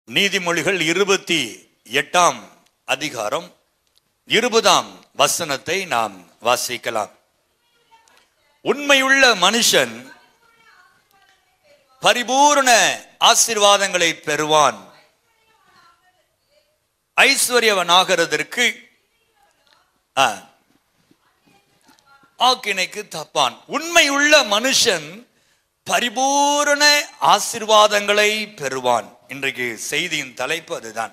நீதிமொழிகள் இருபத்தி எட்டாம் அதிகாரம் இருபதாம் வசனத்தை நாம் வாசிக்கலாம் உண்மையுள்ள மனுஷன் பரிபூரண ஆசீர்வாதங்களை பெறுவான் ஐஸ்வர்யவனாகிறதற்கு ஆ, ஆக்கினைக்கு தப்பான் உண்மையுள்ள மனுஷன் பரிபூரண ஆசீர்வாதங்களை பெறுவான் இன்றைக்கு செய்தியின் தலைப்பு அதுதான்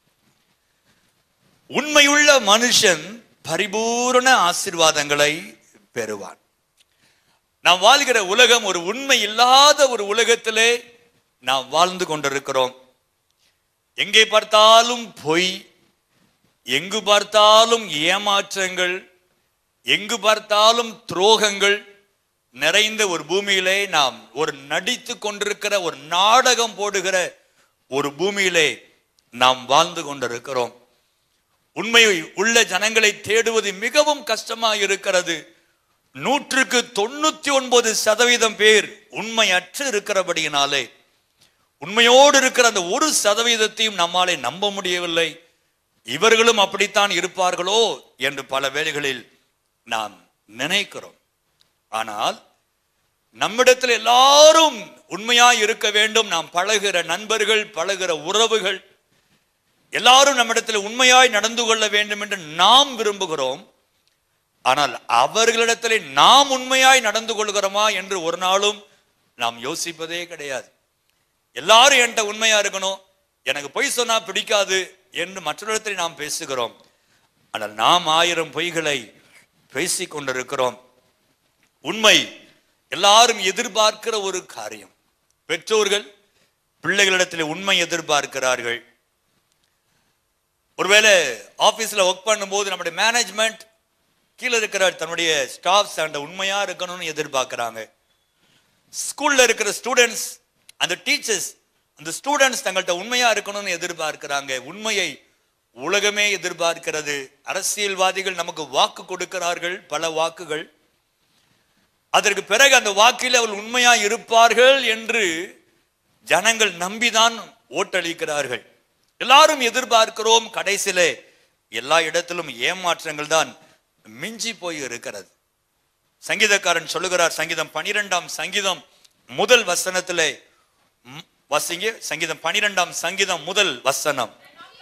உண்மையுள்ள மனுஷன் பரிபூரண ஆசீர்வாதங்களை பெறுவான் நாம் வாழ்கிற உலகம் ஒரு உண்மை இல்லாத ஒரு உலகத்திலே நாம் வாழ்ந்து கொண்டிருக்கிறோம் எங்கே பார்த்தாலும் பொய் எங்கு பார்த்தாலும் ஏமாற்றங்கள் எங்கு பார்த்தாலும் துரோகங்கள் நிறைந்த ஒரு பூமியிலே நாம் ஒரு நடித்து கொண்டிருக்கிற ஒரு நாடகம் போடுகிற ஒரு பூமியிலே நாம் வாழ்ந்து கொண்டிருக்கிறோம் உண்மை உள்ள ஜனங்களை தேடுவது மிகவும் கஷ்டமா இருக்கிறது நூற்றுக்கு தொண்ணூத்தி ஒன்பது சதவீதம் பேர் உண்மையற்று இருக்கிறபடியினாலே உண்மையோடு இருக்கிற அந்த ஒரு சதவீதத்தையும் நம்மாலே நம்ப முடியவில்லை இவர்களும் அப்படித்தான் இருப்பார்களோ என்று பல வேளைகளில் நாம் நினைக்கிறோம் ஆனால் நம்மிடத்தில் எல்லாரும் உண்மையாய் இருக்க வேண்டும் நாம் பழகுற நண்பர்கள் பழகுற உறவுகள் எல்லாரும் நம்மிடத்தில் உண்மையாய் நடந்து கொள்ள வேண்டும் என்று நாம் விரும்புகிறோம் ஆனால் அவர்களிடத்திலே நாம் உண்மையாய் நடந்து கொள்கிறோமா என்று ஒரு நாளும் நாம் யோசிப்பதே கிடையாது எல்லாரும் என்கிட்ட உண்மையா இருக்கணும் எனக்கு பொய் சொன்னா பிடிக்காது என்று மற்றவரிடத்தில் நாம் பேசுகிறோம் ஆனால் நாம் ஆயிரம் பொய்களை பேசிக் கொண்டிருக்கிறோம் உண்மை எல்லாரும் எதிர்பார்க்கிற ஒரு காரியம் பெற்றோர்கள் பிள்ளைகளிடத்தில் உண்மை எதிர்பார்க்கிறார்கள் ஒருவேளை ஆபீஸ்ல ஒர்க் பண்ணும்போது நம்முடைய மேனேஜ்மெண்ட் கீழே இருக்கிற தன்னுடைய ஸ்டாஃப்ஸ் அந்த உண்மையா இருக்கணும்னு எதிர்பார்க்கிறாங்க ஸ்கூல்ல இருக்கிற ஸ்டூடெண்ட்ஸ் அந்த டீச்சர்ஸ் அந்த ஸ்டூடெண்ட்ஸ் தங்கள்கிட்ட உண்மையா இருக்கணும்னு எதிர்பார்க்கிறாங்க உண்மையை உலகமே எதிர்பார்க்கிறது அரசியல்வாதிகள் நமக்கு வாக்கு கொடுக்கிறார்கள் பல வாக்குகள் அதற்கு பிறகு அந்த வாக்கில் அவர்கள் உண்மையா இருப்பார்கள் என்று ஜனங்கள் நம்பிதான் ஓட்டளிக்கிறார்கள் எல்லாரும் எதிர்பார்க்கிறோம் கடைசியிலே எல்லா இடத்திலும் ஏமாற்றங்கள் தான் மிஞ்சி போய் இருக்கிறது சங்கீதக்காரன் சொல்லுகிறார் சங்கீதம் பனிரெண்டாம் சங்கீதம் முதல் வசனத்திலே ம், வாசிங்க சங்கீதம் பனிரெண்டாம் சங்கீதம் முதல் வசனம்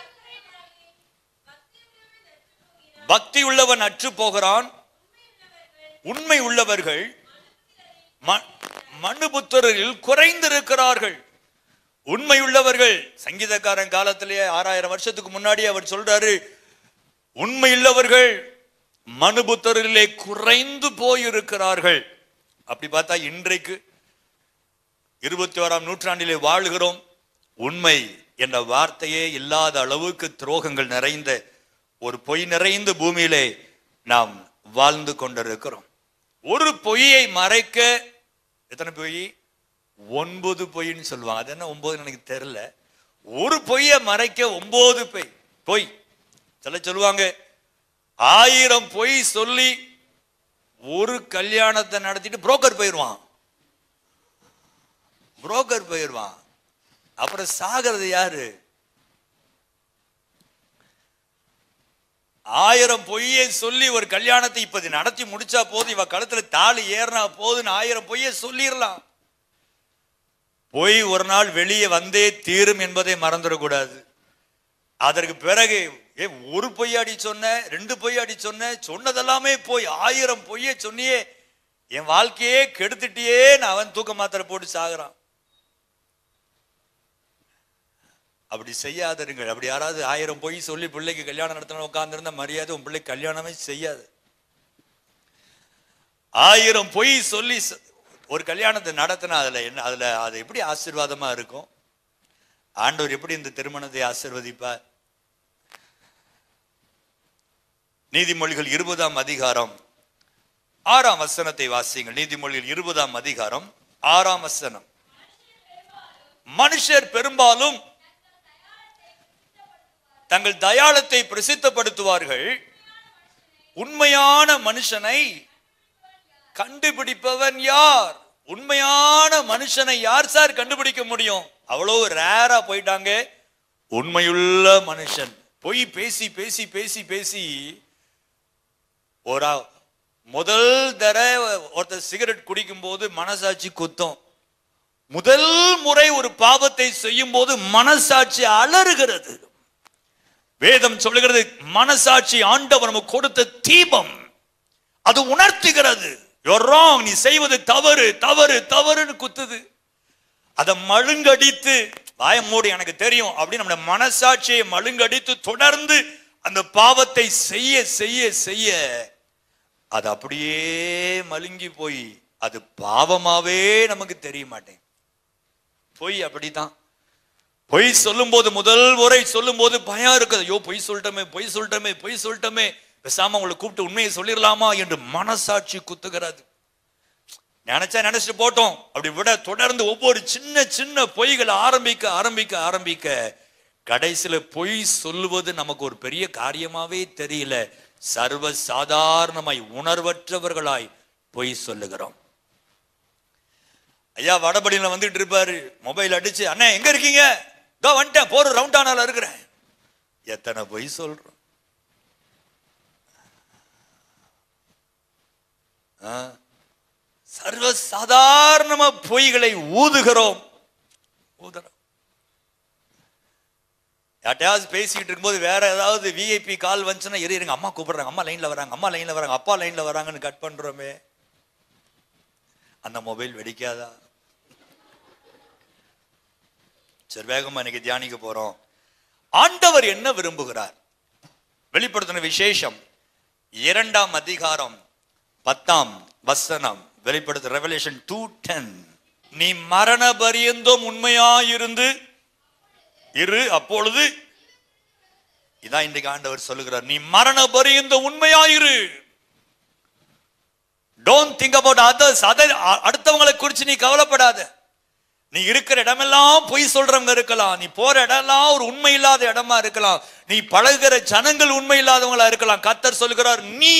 பக்தி உள்ளவன் அற்று போகிறான் உண்மை உள்ளவர்கள் ம- மனுபுத்திரரில் குறைந்திருக்கிறார்கள் உண்மை உள்ளவர்கள் சங்கீதக்காரன் காலத்திலேயே ஆறாயிரம் வருஷத்துக்கு முன்னாடி அவர் சொல்றாரு உண்மை உள்ளவர்கள் மனுபுத்தரிலே குறைந்து போயிருக்கிறார்கள் அப்படி பார்த்தா இன்றைக்கு இருபத்தி ஓராம் நூற்றாண்டிலே வாழுகிறோம் உண்மை என்ற வார்த்தையே இல்லாத அளவுக்கு துரோகங்கள் நிறைந்த ஒரு பொய் நிறைந்த பூமியிலே நாம் வாழ்ந்து கொண்டிருக்கிறோம் ஒரு பொய்யை மறைக்க எத்தனை பொய் ஒன்பது பொய்ன்னு சொல்லுவாங்க அது என்ன ஒன்பதுன்னு எனக்கு தெரியல ஒரு பொய்யை மறைக்க ஒன்பது பொய் பொய் சில சொல்லுவாங்க ஆயிரம் பொய் சொல்லி ஒரு கல்யாணத்தை நடத்திட்டு புரோக்கர் போயிடுவான் புரோக்கர் போயிடுவான் அப்புறம் சாகிறது யாரு ஆயிரம் பொய்யை சொல்லி ஒரு கல்யாணத்தை இப்ப இது நடத்தி முடிச்சா போதும் இவ கழுத்துல தாலி ஏறினா போதுன்னு ஆயிரம் பொய்யை சொல்லிடலாம் பொய் ஒரு நாள் வெளியே வந்தே தீரும் என்பதை மறந்துடக்கூடாது அதற்கு பிறகு ஏ ஒரு பொய் அடி சொன்ன ரெண்டு பொய் அடி சொன்ன சொன்னதெல்லாமே போய் ஆயிரம் பொய்யை சொன்னியே என் வாழ்க்கையே கெடுத்துட்டியே அவன் தூக்க மாத்திரை போட்டு சாகுறான் அப்படி செய்யாதருங்கள் அப்படி யாராவது ஆயிரம் பொய் சொல்லி பிள்ளைக்கு கல்யாணம் நடத்தணும் உட்கார்ந்திருந்தா மரியாதை உன் பிள்ளை கல்யாணமே செய்யாது ஆயிரம் பொய் சொல்லி ச- ஒரு கல்யாணத்தை நடத்தினா அதுல என்ன அதுல அது எப்படி ஆசீர்வாதமா இருக்கும் ஆண்டவர் எப்படி இந்த திருமணத்தை ஆசீர்வதிப்பார் நீதிமொழிகள் இருபதாம் அதிகாரம் ஆறாம் வசனத்தை வாசியுங்கள் நீதிமொழிகள் இருபதாம் அதிகாரம் ஆறாம் வசனம் மனுஷர் பெரும்பாலும் தங்கள் தயாளத்தை பிரசித்தப்படுத்துவார்கள் உண்மையான மனுஷனை கண்டுபிடிப்பவன் யார் உண்மையான மனுஷனை யார் சார் கண்டுபிடிக்க முடியும் அவ்வளவு ரேரா போயிட்டாங்க உண்மையுள்ள மனுஷன் பொய் பேசி பேசி பேசி பேசி ஒரு முதல் தர ஒருத்தர் சிகரெட் குடிக்கும் போது மனசாட்சி குத்தம் முதல் முறை ஒரு பாவத்தை செய்யும் போது மனசாட்சி அலறுகிறது வேதம் சொல்லுகிறது மனசாட்சி ஆண்டவர் நமக்கு கொடுத்த தீபம் அது உணர்த்துகிறது You're wrong நீ செய்வது தவறு தவறு தவறுன்னு குத்துது அதை மழுங்கடித்து வாய மூடி எனக்கு தெரியும் அப்படின்னு நம்ம மனசாட்சியை மழுங்கடித்து தொடர்ந்து அந்த பாவத்தை செய்ய செய்ய செய்ய அது அப்படியே மழுங்கி போய் அது பாவமாவே நமக்கு தெரிய மாட்டேன் பொய் அப்படிதான் பொய் சொல்லும்போது முதல் முறை சொல்லும்போது பயம் இருக்குது ஐயோ பொய் சொல்லிட்டோமே பொய் சொல்லிட்டோமே பொய் சொல்லிட்டோமே பேசாம உங்களை கூப்பிட்டு உண்மையை சொல்லிடலாமா என்று மனசாட்சி குத்துகிறது நினைச்சா நினைச்சிட்டு போட்டோம் அப்படி விட தொடர்ந்து ஒவ்வொரு சின்ன சின்ன பொய்களை ஆரம்பிக்க ஆரம்பிக்க ஆரம்பிக்க கடைசியில பொய் சொல்லுவது நமக்கு ஒரு பெரிய காரியமாவே தெரியல சர்வ சாதாரணமாய் உணர்வற்றவர்களாய் பொய் சொல்லுகிறோம் ஐயா வடபடியில வந்துட்டு இருப்பாரு மொபைல் அடிச்சு அண்ணா எங்க இருக்கீங்க இதோ வந்துட்டேன் போற ரவுண்டானால இருக்கிறேன் எத்தனை பொய் சொல்றோம் ஆ? சர்வ சாதாரணமா பொய்களை ஊதுகிறோம் ஊதுறோம் யார்ட்டையாவது பேசிக்கிட்டு இருக்கும்போது வேற ஏதாவது விஐபி கால் வந்துச்சுன்னா இரு இருங்க அம்மா கூப்பிடுறாங்க அம்மா லைன்ல வராங்க அம்மா லைன்ல வராங்க அப்பா லைன்ல வராங்கன்னு கட் பண்றோமே அந்த மொபைல் வெடிக்காதா சரி வேகமா இன்னைக்கு தியானிக்க போறோம் ஆண்டவர் என்ன விரும்புகிறார் வெளிப்படுத்தின விசேஷம் இரண்டாம் அதிகாரம் பத்தாம் வசனம் வெளிப்படுத்த ரெவலேஷன் டூ டென் நீ மரண பரியந்தம் உண்மையாயிருந்து இரு அப்பொழுது இதான் இன்றைக்கு ஆண்டவர் சொல்லுகிறார் நீ மரண பரியந்த உண்மையாயிரு டோன்ட் திங்க் அபவுட் அதர்ஸ் அதை அடுத்தவங்களை குறித்து நீ கவலைப்படாத நீ இருக்கிற இடமெல்லாம் பொய் சொல்றவங்க இருக்கலாம் நீ போற இடம்லாம் ஒரு உண்மை இல்லாத இடமா இருக்கலாம் நீ பழகுற ஜனங்கள் உண்மை இல்லாதவங்களா இருக்கலாம் கத்தர் சொல்லுகிறார் நீ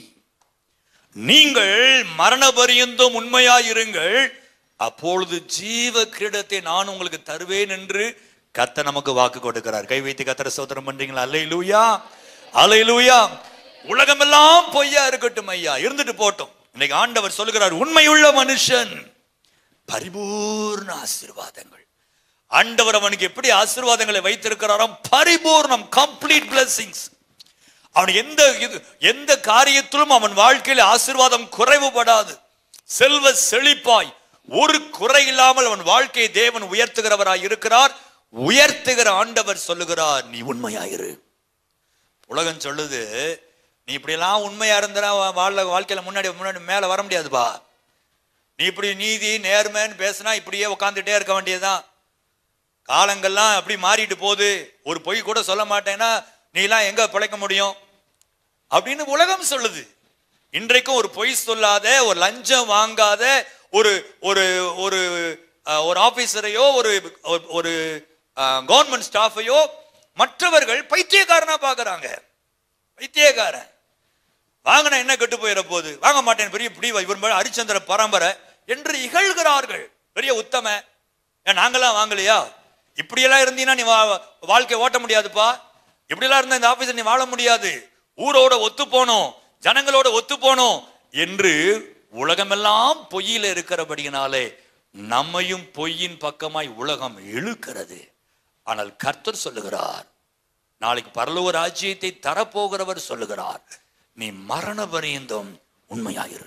நீங்கள் மரண பரியந்தம் உண்மையாயிருங்கள் அப்பொழுது ஜீவ கிரீடத்தை நான் உங்களுக்கு தருவேன் என்று கத்த நமக்கு வாக்கு கொடுக்கிறார் கை வைத்து கத்தர சோதனம் பண்றீங்களா அல்லை லூயா அலை லூயா உலகமெல்லாம் பொய்யா இருக்கட்டும் ஐயா இருந்துட்டு போட்டோம் இன்னைக்கு ஆண்டவர் சொல்லுகிறார் உண்மையுள்ள மனுஷன் பரிபூர்ண ஆசீர்வாதங்கள் ஆண்டவர் அவனுக்கு எப்படி ஆசீர்வாதங்களை வைத்திருக்கிறாராம் பரிபூர்ணம் கம்ப்ளீட் blessings அவன் எந்த இது எந்த காரியத்திலும் அவன் வாழ்க்கையில் ஆசீர்வாதம் குறைவுபடாது செல்வ செழிப்பாய் ஒரு குறை இல்லாமல் அவன் வாழ்க்கையை தேவன் உயர்த்துகிறவராய் இருக்கிறார் உயர்த்துகிற ஆண்டவர் சொல்லுகிறார் நீ உண்மையாயிரு உலகம் சொல்லுது நீ இப்படியெல்லாம் உண்மையா இருந்தா வாழ வாழ்க்கையில முன்னாடி முன்னாடி மேல வர முடியாதுப்பா நீ இப்படி நீதி நேர்மைன்னு பேசினா இப்படியே உட்காந்துட்டே இருக்க வேண்டியதுதான் காலங்கள்லாம் அப்படி மாறிட்டு போகுது ஒரு பொய் கூட சொல்ல மாட்டேன்னா நீலாம் எங்க பிழைக்க முடியும் அப்படின்னு உலகம் சொல்லுது இன்றைக்கும் ஒரு பொய் சொல்லாத ஒரு லஞ்சம் வாங்காத ஒரு ஒரு ஒரு அஹ், ஒரு ஆபீசரையோ ஒரு ஒரு- ஒரு கவர்மெண்ட் ஸ்டாஃபையோ மற்றவர்கள் பைத்தியக்காரனா பார்க்கறாங்க பைத்தியக்காரன் வாங்கின என்ன கெட்டு போயிட போகுது வாங்க மாட்டேன் பெரிய இப்படி இவர் மேல ஹரிச்சந்திர பரம்பரை என்று இகழ்கிறார்கள் பெரிய உத்தம ஏன் நாங்களாம் வாங்கலையா இப்படியெல்லாம் இருந்தீங்கன்னா நீ வா- வாழ்க்கை ஓட்ட முடியாதுப்பா இப்படியெல்லாம் இருந்தா இந்த ஆபீஸர் நீ வாழ முடியாது ஊரோட ஒத்து போனோம் ஜனங்களோட ஒத்து போனோம் என்று உலகமெல்லாம் பொய்யில இருக்கிறபடியினாலே நம்மையும் பொய்யின் பக்கமாய் உலகம் இழுக்கிறது ஆனால் கர்த்தர் சொல்லுகிறார் நாளைக்கு பரலோக ராஜ்யத்தை தரப்போகிறவர் சொல்லுகிறார் நீ மரண பரியந்தம் உண்மையாயிரு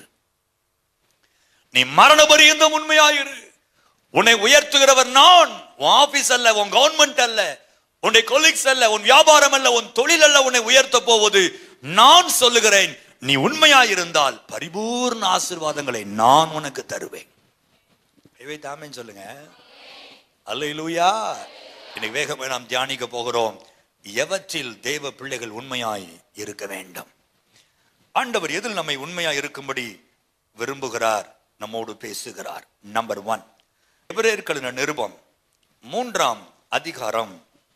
நீ மரண பரியந்தம் உண்மையாயிரு உன்னை உயர்த்துகிறவர் நான் உன் ஆபீஸ் அல்ல உன் கவர்மெண்ட் அல்ல உன்னை கொலீக்ஸ் அல்ல உன் வியாபாரம் அல்ல உன் தொழில் அல்ல உன்னை உயர்த்த போவது நான் சொல்லுகிறேன் நீ உண்மையாயிருந்தால் பரிபூர்ண ஆசீர்வாதங்களை நான் உனக்கு தருவேன் இவை தாமேன்னு சொல்லுங்க அல்லேலூயா இன்னைக்கு வேகமே நாம் தியானிக்க போகிறோம் எவற்றில் தேவ பிள்ளைகள் உண்மையாய் இருக்க வேண்டும் ஆண்டவர் எதில் நம்மை உண்மையாய் இருக்கும்படி விரும்புகிறார் நம்மோடு பேசுகிறார் நம்பர் ஒன் எபிரேயர்களின் நிருபம் மூன்றாம் அதிகாரம்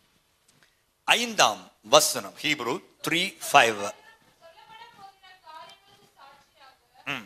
ஐந்தாம் வசனம் ஹீப்ரு த்ரீ ஃபைவ் ம்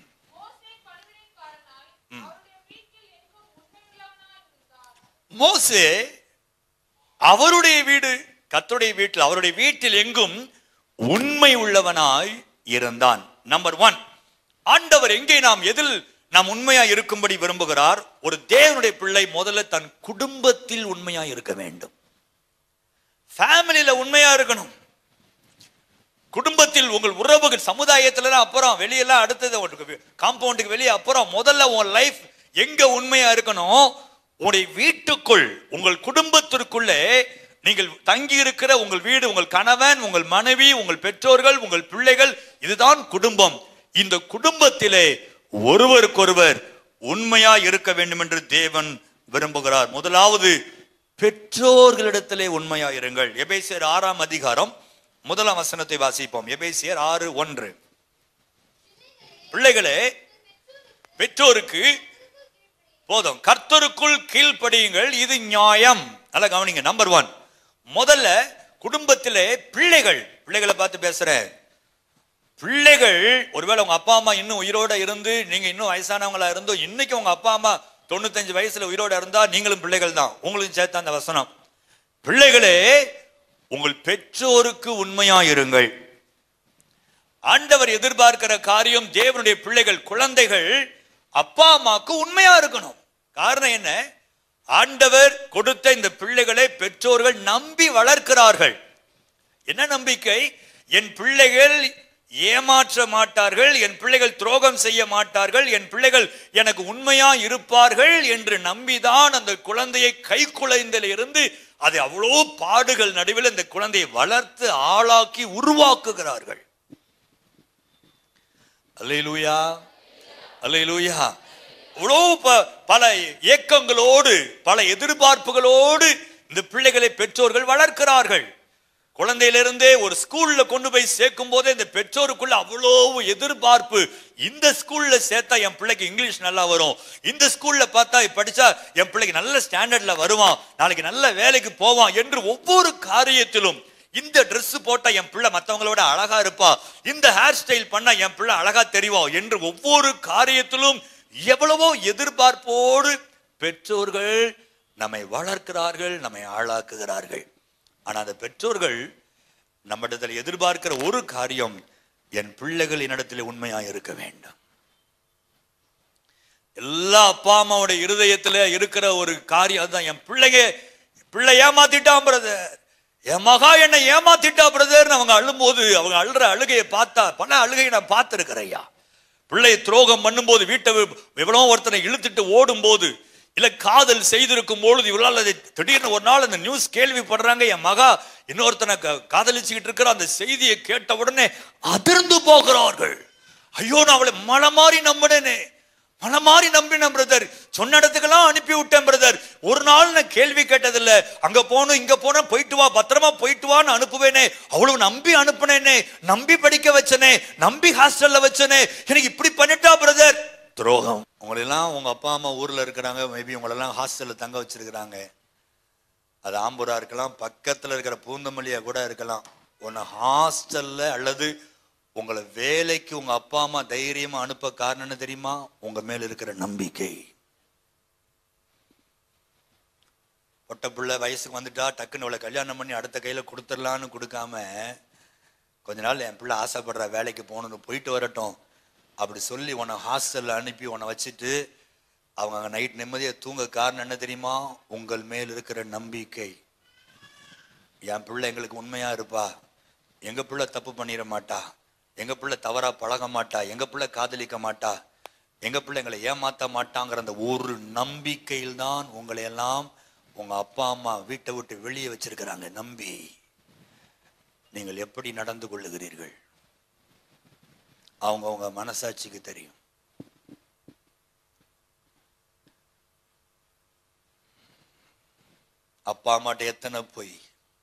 மோசே அவருடைய வீடு கர்த்தருடைய வீட்டில் அவருடைய வீட்டில் எங்கும் உண்மை உள்ளவனாய் இருந்தான் நம்பர் ஒன் ஆண்டவர் எங்கே நாம் எதில் நாம் உண்மையா இருக்கும்படி விரும்புகிறார் ஒரு தேவனுடைய பிள்ளை முதல்ல தன் குடும்பத்தில் உண்மையா இருக்க வேண்டும் ஃபேமிலியில உண்மையா இருக்கணும் குடும்பத்தில் உங்கள் உறவுகள் சமுதாயத்துல அப்புறம் வெளியெல்லாம் அடுத்தது காம்பவுண்டுக்கு வெளியே அப்புறம் முதல்ல உன் லைஃப் எங்க உண்மையா இருக்கணும் உங்களுடைய வீட்டுக்குள் உங்கள் குடும்பத்திற்குள்ளே நீங்கள் தங்கி இருக்கிற உங்கள் வீடு உங்கள் கணவன் உங்கள் மனைவி உங்கள் பெற்றோர்கள் உங்கள் பிள்ளைகள் இதுதான் குடும்பம் இந்த குடும்பத்திலே ஒருவருக்கொருவர் உண்மையா இருக்க வேண்டும் என்று தேவன் விரும்புகிறார் முதலாவது பெற்றோர்களிடத்திலே உண்மையா இருங்கள் எபேசியர் ஆறாம் அதிகாரம் முதலாம் வசனத்தை வாசிப்போம் எபேசியர் ஆறு ஒன்று பிள்ளைகளே பெற்றோருக்கு போதும் கர்த்தருக்குள் கீழ்ப்படியுங்கள் இது நியாயம் நல்லா கவனிங்க நம்பர் ஒன் முதல்ல குடும்பத்திலே பிள்ளைகள் பிள்ளைகளை பார்த்து பேசுறேன் பிள்ளைகள் ஒருவேளை உங்க அப்பா அம்மா இன்னும் உயிரோட இருந்து நீங்க இன்னும் வயசானவங்களா இருந்தோ இன்னைக்கு உங்க அப்பா அம்மா தொண்ணூத்தஞ்சு வயசுல உயிரோட இருந்தா நீங்களும் பிள்ளைகள் தான் உங்களுக்கும் சேர்த்து அந்த வசனம் பிள்ளைகளே உங்கள் பெற்றோருக்கு உண்மையா இருங்கள் ஆண்டவர் எதிர்பார்க்கிற காரியம் தேவனுடைய பிள்ளைகள் குழந்தைகள் அப்பா அம்மாவுக்கு உண்மையா இருக்கணும் காரணம் என்ன ஆண்டவர் கொடுத்த இந்த பிள்ளைகளை பெற்றோர்கள் நம்பி வளர்க்கிறார்கள் என்ன நம்பிக்கை என் பிள்ளைகள் ஏமாற்ற மாட்டார்கள் என் பிள்ளைகள் துரோகம் செய்ய மாட்டார்கள் என் பிள்ளைகள் எனக்கு உண்மையா இருப்பார்கள் என்று நம்பிதான் அந்த குழந்தையை கை குலைந்தல இருந்து அதை அவ்வளோ பாடுகள் நடுவில் இந்த குழந்தையை வளர்த்து ஆளாக்கி உருவாக்குகிறார்கள் அல்லேலூயா அல்லேலூயா இவ்வளோ ப- பல இயக்கங்களோடு பல எதிர்பார்ப்புகளோடு இந்த பிள்ளைகளை பெற்றோர்கள் வளர்க்கிறார்கள் குழந்தையிலிருந்தே ஒரு ஸ்கூல்ல கொண்டு போய் சேர்க்கும் போதே இந்த பெற்றோருக்குள்ள அவ்வளோ எதிர்பார்ப்பு இந்த ஸ்கூல்ல சேர்த்தா என் பிள்ளைக்கு இங்கிலீஷ் நல்லா வரும் இந்த ஸ்கூல்ல பார்த்தா படிச்சா என் பிள்ளைக்கு நல்ல ஸ்டாண்டர்ட்ல வருவான் நாளைக்கு நல்ல வேலைக்கு போவான் என்று ஒவ்வொரு காரியத்திலும் இந்த Dress போட்டா என் பிள்ளை மற்றவங்களோட அழகா இருப்பா இந்த ஹேர் ஸ்டைல் பண்ணா என் பிள்ளை அழகா தெரியும் என்று ஒவ்வொரு காரியத்திலும் எவ்வளவோ எதிர்பார்ப்போடு பெற்றோர்கள் நம்மை வளர்க்கிறார்கள் நம்மை ஆளாக்குகிறார்கள் ஆனா அந்த பெற்றோர்கள் நம்மிடத்தில் எதிர்பார்க்கிற ஒரு காரியம் என் பிள்ளைகள் என்னிடத்தில் உண்மையா இருக்க வேண்டும் எல்லா அப்பா அம்மாவோட இருதயத்துல இருக்கிற ஒரு காரியம் அதுதான் என் பிள்ளைங்க பிள்ளை ஏமாத்திட்டான் பிரதர் என் மகா என்னை ஏமாத்திட்டா பிரதர்னு அவங்க அழும்போது அவங்க அழுற அழுகையை பார்த்தா பல அழுகையை நான் பார்த்திருக்கிறேன்யா பிள்ளையை துரோகம் பண்ணும்போது வீட்டை வி- எவ்வளோ ஒருத்தனை இழுத்துட்டு ஓடும்போது இல்ல காதல் செய்திருக்கும் பொழுது இவளால் அதை திடீர்னு ஒரு நாள் அந்த நியூஸ் கேள்விப்படுறாங்க என் மகா இன்னொருத்தனை க- காதலிச்சுக்கிட்டு இருக்கிற அந்த செய்தியை கேட்ட உடனே அதிர்ந்து போகிறார்கள் ஐயோ நான் அவளை மலை மாறி நம்பினேனே மலை மாறி நம்பினேன் பிரதர் சொன்ன இடத்துக்கெல்லாம் அனுப்பி விட்டேன் பிரதர் ஒரு நாள் நான் கேள்வி கேட்டதில்ல அங்க போகணும் இங்க போனோம் போயிட்டு வா பத்திரமா போயிட்டு வான்னு அனுப்புவேனே அவ்வளவு நம்பி அனுப்புனேனே நம்பி படிக்க வச்சனே நம்பி ஹாஸ்டல்ல வச்சனே எனக்கு இப்படி பண்ணிட்டா பிரதர் துரோகம் உங்களெல்லாம் உங்க அப்பா அம்மா ஊர்ல இருக்கிறாங்க மேபி உங்களெல்லாம் ஹாஸ்டல்ல தங்க வச்சிருக்கிறாங்க அது ஆம்பூரா இருக்கலாம் பக்கத்துல இருக்கிற பூந்தமல்லியா கூட இருக்கலாம் உன்னை ஹாஸ்டல்ல அல்லது உங்களை வேலைக்கு உங்க அப்பா அம்மா தைரியமா அனுப்ப காரணம் என்ன தெரியுமா உங்க மேல இருக்கிற நம்பிக்கை பொட்ட பிள்ளை வயசுக்கு வந்துட்டா டக்குன்னு அவளை கல்யாணம் பண்ணி அடுத்த கையில கொடுத்துடலான்னு கொடுக்காம கொஞ்ச நாள் என் பிள்ளை ஆசைப்படுற வேலைக்கு போகணும்னு போயிட்டு வரட்டும் அப்படி சொல்லி உன்னை ஹாஸ்டல்ல அனுப்பி உன்னை வச்சுட்டு அவங்க அங்கே நைட் நிம்மதியாக தூங்க காரணம் என்ன தெரியுமா உங்கள் மேல் இருக்கிற நம்பிக்கை என் பிள்ளை எங்களுக்கு உண்மையா இருப்பா எங்க பிள்ளை தப்பு பண்ணிட மாட்டா எங்க பிள்ளை தவறா பழக மாட்டா எங்க பிள்ளை காதலிக்க மாட்டா எங்க பிள்ளை எங்களை ஏமாத்த மாட்டாங்கிற அந்த ஒரு நம்பிக்கையில் தான் உங்களை எல்லாம் உங்க அப்பா அம்மா வீட்டை விட்டு வெளியே வச்சிருக்கிறாங்க நம்பி நீங்கள் எப்படி நடந்து கொள்ளுகிறீர்கள் அவங்க உங்க மனசாட்சிக்கு தெரியும் அப்பா அம்மாட்ட எத்தனை போய்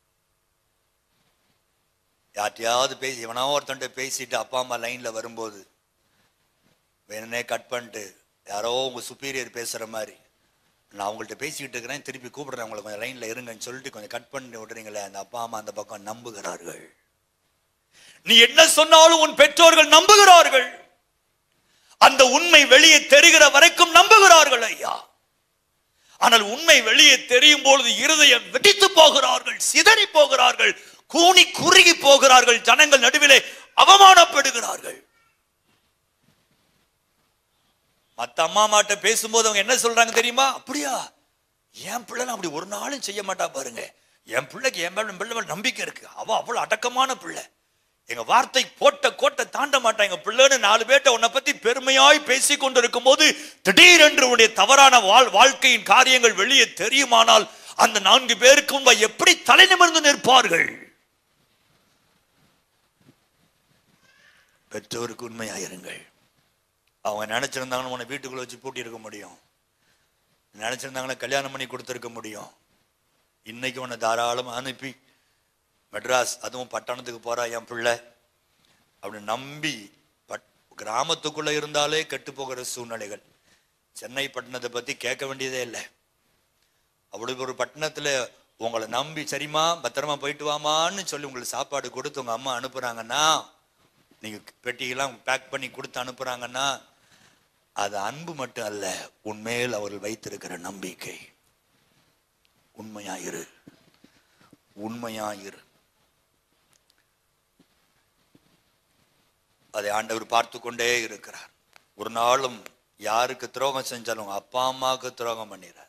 யார்ட்டையாவது பேசி இவனா ஒருத்தன்ட்ட பேசிட்டு அப்பா அம்மா லைன்ல வரும்போது வேணுனே கட் பண்ணிட்டு யாரோ உங்க சுப்பீரியர் பேசுற மாதிரி நான் அவங்கள்ட்ட பேசிக்கிட்டு இருக்கிறேன் திருப்பி கூப்பிடுறேன் உங்களை கொஞ்சம் லைன்ல இருங்கன்னு சொல்லிட்டு கொஞ்சம் கட் பண்ணி விடுறீங்களே அந்த அப்பா அம்மா அந்த பக்கம் நம்புகிறார்கள் நீ என்ன சொன்னாலும் உன் பெற்றோர்கள் நம்புகிறார்கள் அந்த உண்மை வெளியே தெரிகிற வரைக்கும் நம்புகிறார்கள் ஐயா ஆனால் உண்மை வெளியே தெரியும் பொழுது இருதயம் வெடித்து போகிறார்கள் சிதறி போகிறார்கள் கூனி குறுகி போகிறார்கள் ஜனங்கள் நடுவிலே அவமானப்படுகிறார்கள் மத்த அம்மா மாட்ட பேசும்போது அவங்க என்ன சொல்றாங்க தெரியுமா அப்படியா என் பிள்ளை அப்படி ஒரு நாளும் செய்ய மாட்டா பாருங்க என் பிள்ளைக்கு என் மேல பிள்ளை மேல நம்பிக்கை இருக்கு அவ அவ்வளவு அடக்கமான பிள்ளை எங்க வார்த்தை போட்ட கோட்டை தாண்ட மாட்டான் எங்க பிள்ளைன்னு நாலு பேர்ட்ட உன்னை பத்தி பெருமையாய் பேசி கொண்டிருக்கும் போது திடீரென்று உன்னுடைய தவறான வாழ் வாழ்க்கையின் காரியங்கள் வெளியே தெரியுமானால் அந்த நான்கு பேருக்கு முன்பா எப்படி தலை நிமிர்ந்து நிற்பார்கள் பெற்றோருக்கு உண்மையாயிருங்கள் அவங்க நினைச்சிருந்தாங்கன்னு உன்னை வீட்டுக்குள்ள வச்சு பூட்டி இருக்க முடியும் நினைச்சிருந்தாங்கன்னா கல்யாணம் பண்ணி கொடுத்துருக்க முடியும் இன்னைக்கு உன்னை தாராளமா அனுப்பி மெட்ராஸ் அதுவும் பட்டணத்துக்கு போறா என் பிள்ளை அப்படி நம்பி பட் கிராமத்துக்குள்ள இருந்தாலே கெட்டு போகிற சூழ்நிலைகள் சென்னை பட்டணத்தை பத்தி கேட்க வேண்டியதே இல்லை அப்படி ஒரு பட்டணத்துல உங்களை நம்பி சரிம்மா பத்திரமா போயிட்டு வாமான்னு சொல்லி உங்களுக்கு சாப்பாடு கொடுத்து உங்க அம்மா அனுப்புறாங்கன்னா நீங்க பெட்டியெல்லாம் பேக் பண்ணி கொடுத்து அனுப்புறாங்கன்னா அது அன்பு மட்டும் அல்ல உன்மேல் அவர்கள் வைத்திருக்கிற நம்பிக்கை உண்மையாயிரு உண்மையாயிரு அதை ஆண்டவர் பார்த்து கொண்டே இருக்கிறார் ஒரு நாளும் யாருக்கு துரோகம் செஞ்சாலும் உங்க அப்பா அம்மாவுக்கு துரோகம் பண்ணிடுறார்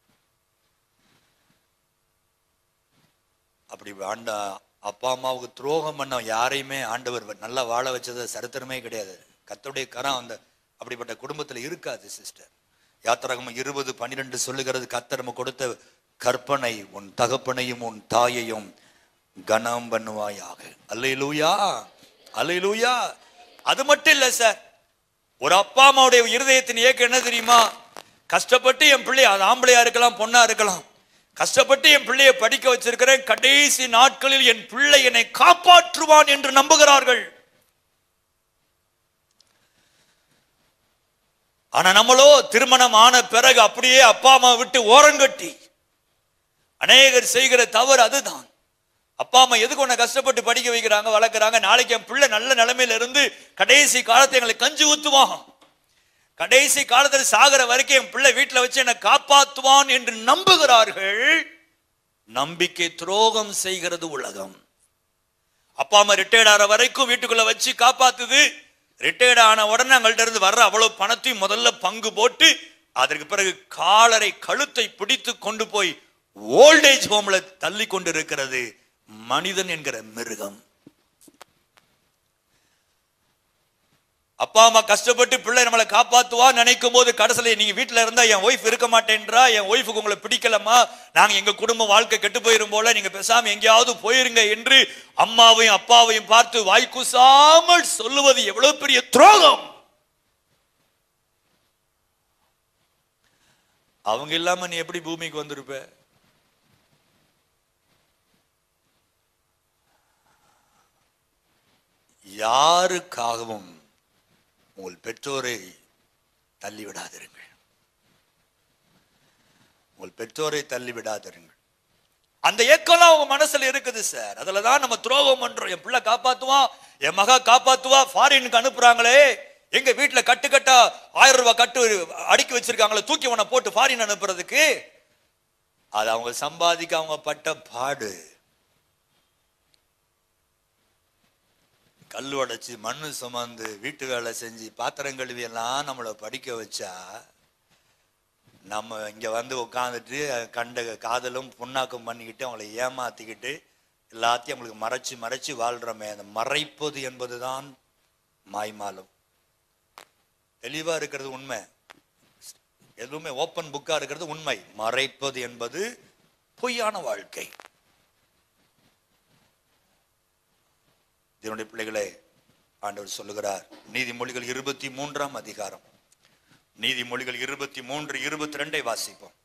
அப்படி ஆண்ட அப்பா அம்மாவுக்கு துரோகம் பண்ண யாரையுமே ஆண்டவர் நல்லா வாழ வச்சது சரித்திரமே கிடையாது கத்தருடைய கரம் அந்த அப்படிப்பட்ட குடும்பத்துல இருக்காது சிஸ்டர் யாத்திரகம் இருபது பன்னிரெண்டு சொல்லுகிறது கத்தர் நம்ம கொடுத்த கற்பனை உன் தகப்பனையும் உன் தாயையும் கனம் பண்ணுவாயாக அல்லையிலூயா அல்லையிலூயா அது மட்டும் இல்ல சார் ஒரு அப்பா அம்மாவுடைய இருதயத்தின் இயக்கம் என்ன தெரியுமா கஷ்டப்பட்டு என் பிள்ளை அது ஆம்பளையா இருக்கலாம் பொண்ணா இருக்கலாம் கஷ்டப்பட்டு என் பிள்ளையை படிக்க வச்சிருக்கிறேன் கடைசி நாட்களில் என் பிள்ளை என்னை காப்பாற்றுவான் என்று நம்புகிறார்கள் ஆனா நம்மளோ திருமணம் ஆன பிறகு அப்படியே அப்பா அம்மா விட்டு ஓரங்கட்டி அநேகர் செய்கிற தவறு அதுதான் அப்பா அம்மா எதுக்கு உன்னை கஷ்டப்பட்டு படிக்க வைக்கிறாங்க வளர்க்குறாங்க நாளைக்கு என் பிள்ளை நல்ல நிலைமையில இருந்து கடைசி காலத்தை எங்களை கஞ்சி ஊத்துவான் கடைசி காலத்தில் சாகிற வரைக்கும் என் பிள்ளை வீட்டில் வச்சு என்னை காப்பாத்துவான் என்று நம்புகிறார்கள் நம்பிக்கை துரோகம் செய்கிறது உலகம் அப்பா அம்மா ரிட்டையர்ட் ஆகிற வரைக்கும் வீட்டுக்குள்ள வச்சு காப்பாத்துது ரிட்டையர்ட் ஆன உடனே அவங்கள்ட்ட இருந்து வர்ற அவ்வளவு பணத்தையும் முதல்ல பங்கு போட்டு அதற்கு பிறகு காலரை கழுத்தை பிடித்து கொண்டு போய் ஓல்டேஜ் ஹோம்ல தள்ளி கொண்டு இருக்கிறது மனிதன் என்கிற மிருகம் அப்பா அம்மா கஷ்டப்பட்டு பிள்ளை நம்மளை காப்பாத்துவா நினைக்கும் போது கடைசியில நீங்க வீட்டுல இருந்தா என் ஒய்ஃப் இருக்க மாட்டேன்றா என் ஒய்ஃபுக்கு உங்களை பிடிக்கலமா நாங்க எங்க குடும்ப வாழ்க்கை கெட்டு போயிரும் போல நீங்க பேசாம எங்கேயாவது போயிருங்க என்று அம்மாவையும் அப்பாவையும் பார்த்து வாய்க்குசாமல் சொல்லுவது எவ்வளவு பெரிய துரோகம் அவங்க இல்லாம நீ எப்படி பூமிக்கு வந்திருப்ப யாருக்காகவும் உங்கள் பெற்றோரை தள்ளிவிடாதிருங்கள் உங்கள் பெற்றோரை தள்ளிவிடாதிருங்கள் அந்த ஏக்கம்லாம் அவங்க மனசுல இருக்குது சார் அதுல தான் நம்ம துரோகம் பண்றோம் என் பிள்ளை காப்பாத்துவான் என் மகா காப்பாத்துவா ஃபாரினுக்கு அனுப்புறாங்களே எங்க வீட்டுல கட்டு கட்டா ஆயிரம் ரூபாய் கட்டு அடுக்கி வச்சிருக்காங்களே தூக்கி உன போட்டு ஃபாரின் அனுப்புறதுக்கு அது அவங்க சம்பாதிக்க அவங்க பட்ட பாடு கல் உடைச்சு மண்ணு சுமந்து வீட்டு வேலை செஞ்சு பாத்திரம் கழுவி எல்லாம் நம்மளை படிக்க வச்சா நம்ம இங்க வந்து உட்காந்துட்டு கண்ட காதலும் புண்ணாக்கம் பண்ணிக்கிட்டு அவங்களை ஏமாத்திக்கிட்டு எல்லாத்தையும் அவங்களுக்கு மறைச்சு மறைச்சு வாழ்றோமே அந்த மறைப்பது என்பதுதான் மாய்மாலம் தெளிவா இருக்கிறது உண்மை எதுவுமே ஓப்பன் புக்கா இருக்கிறது உண்மை மறைப்பது என்பது பொய்யான வாழ்க்கை இதனுடைய பிள்ளைகளே ஆண்டவர் சொல்லுகிறார் நீதிமொழிகள் இருபத்தி மூன்றாம் அதிகாரம் நீதிமொழிகள் இருபத்தி மூன்று இருபத்தி ரெண்டை வாசிப்போம்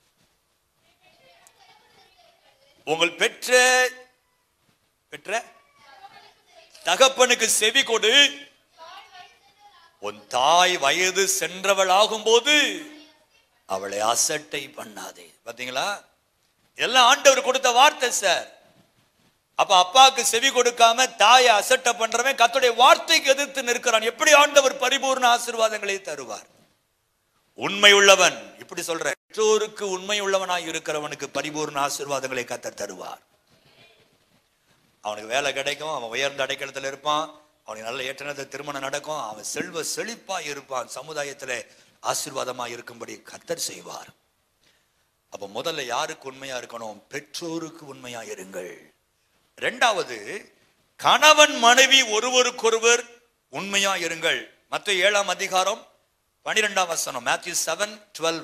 உங்கள் பெற்ற பெற்ற தகப்பனுக்கு செவி கொடு உன் தாய் வயது சென்றவள் ஆகும்போது அவளை அசட்டை பண்ணாதே பாத்தீங்களா எல்லாம் ஆண்டவர் கொடுத்த வார்த்தை சார் அப்ப அப்பாவுக்கு செவி கொடுக்காம தாயை அசட்டை பண்றவன் கத்துடைய வார்த்தைக்கு எதிர்த்து நிற்கிறான் எப்படி ஆண்டவர் பரிபூர்ண ஆசீர்வாதங்களை தருவார் உண்மை உள்ளவன் இப்படி சொல்ற பெற்றோருக்கு உண்மை உள்ளவனாய் இருக்கிறவனுக்கு பரிபூர்ண ஆசீர்வாதங்களை கத்த தருவார் அவனுக்கு வேலை கிடைக்கும் அவன் உயர்ந்த அடைக்கலத்தில் இருப்பான் அவனுக்கு நல்ல ஏற்றனத்தை திருமணம் நடக்கும் அவன் செல்வ செழிப்பா இருப்பான் சமுதாயத்துல ஆசீர்வாதமா இருக்கும்படி கத்தர் செய்வார் அப்ப முதல்ல யாருக்கு உண்மையா இருக்கணும் பெற்றோருக்கு உண்மையா இருங்கள் ரெண்டாவது கணவன் மனைவி ஒருவருக்கொருவர் உண்மையா இருங்கள் மத்த ஏழாம் அதிகாரம் பனிரெண்டாம் வசனம் மேத்யூ செவன் டுவெல்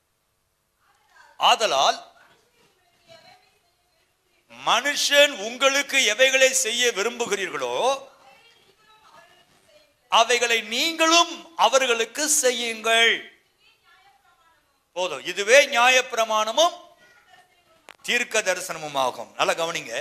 ஆதலால் மனுஷன் உங்களுக்கு எவைகளை செய்ய விரும்புகிறீர்களோ அவைகளை நீங்களும் அவர்களுக்கு செய்யுங்கள் போதும் இதுவே நியாயப்பிரமாணமும் தீர்க்க தரிசனமும் ஆகும் நல்லா கவனிங்க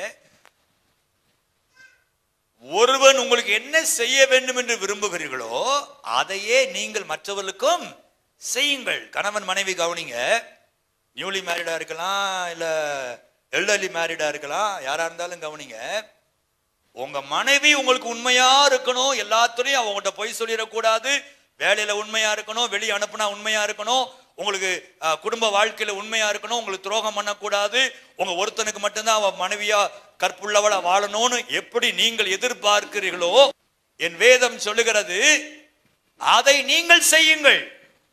ஒருவன் உங்களுக்கு என்ன செய்ய வேண்டும் என்று விரும்புகிறீர்களோ அதையே நீங்கள் மற்றவர்களுக்கும் செய்யுங்கள் கணவன் மனைவி கவனிங்க நியூலி மேரிடா இருக்கலாம் இல்ல எல்டர்லி மேரிடா இருக்கலாம் யாரா இருந்தாலும் கவனிங்க உங்க மனைவி உங்களுக்கு உண்மையா இருக்கணும் எல்லாத்துலயும் அவங்ககிட்ட பொய் சொல்லிடக்கூடாது வேலையில உண்மையா இருக்கணும் வெளியே அனுப்புனா உண்மையா இருக்கணும் உங்களுக்கு அஹ், குடும்ப வாழ்க்கையில உண்மையா இருக்கணும் உங்களுக்கு துரோகம் பண்ணக்கூடாது உங்க ஒருத்தனுக்கு மட்டும்தான் அவன் மனைவியா கற்புள்ளவளா வாழணும்னு எப்படி நீங்கள் எதிர்பார்க்கிறீர்களோ என் வேதம் சொல்லுகிறது அதை நீங்கள் செய்யுங்கள்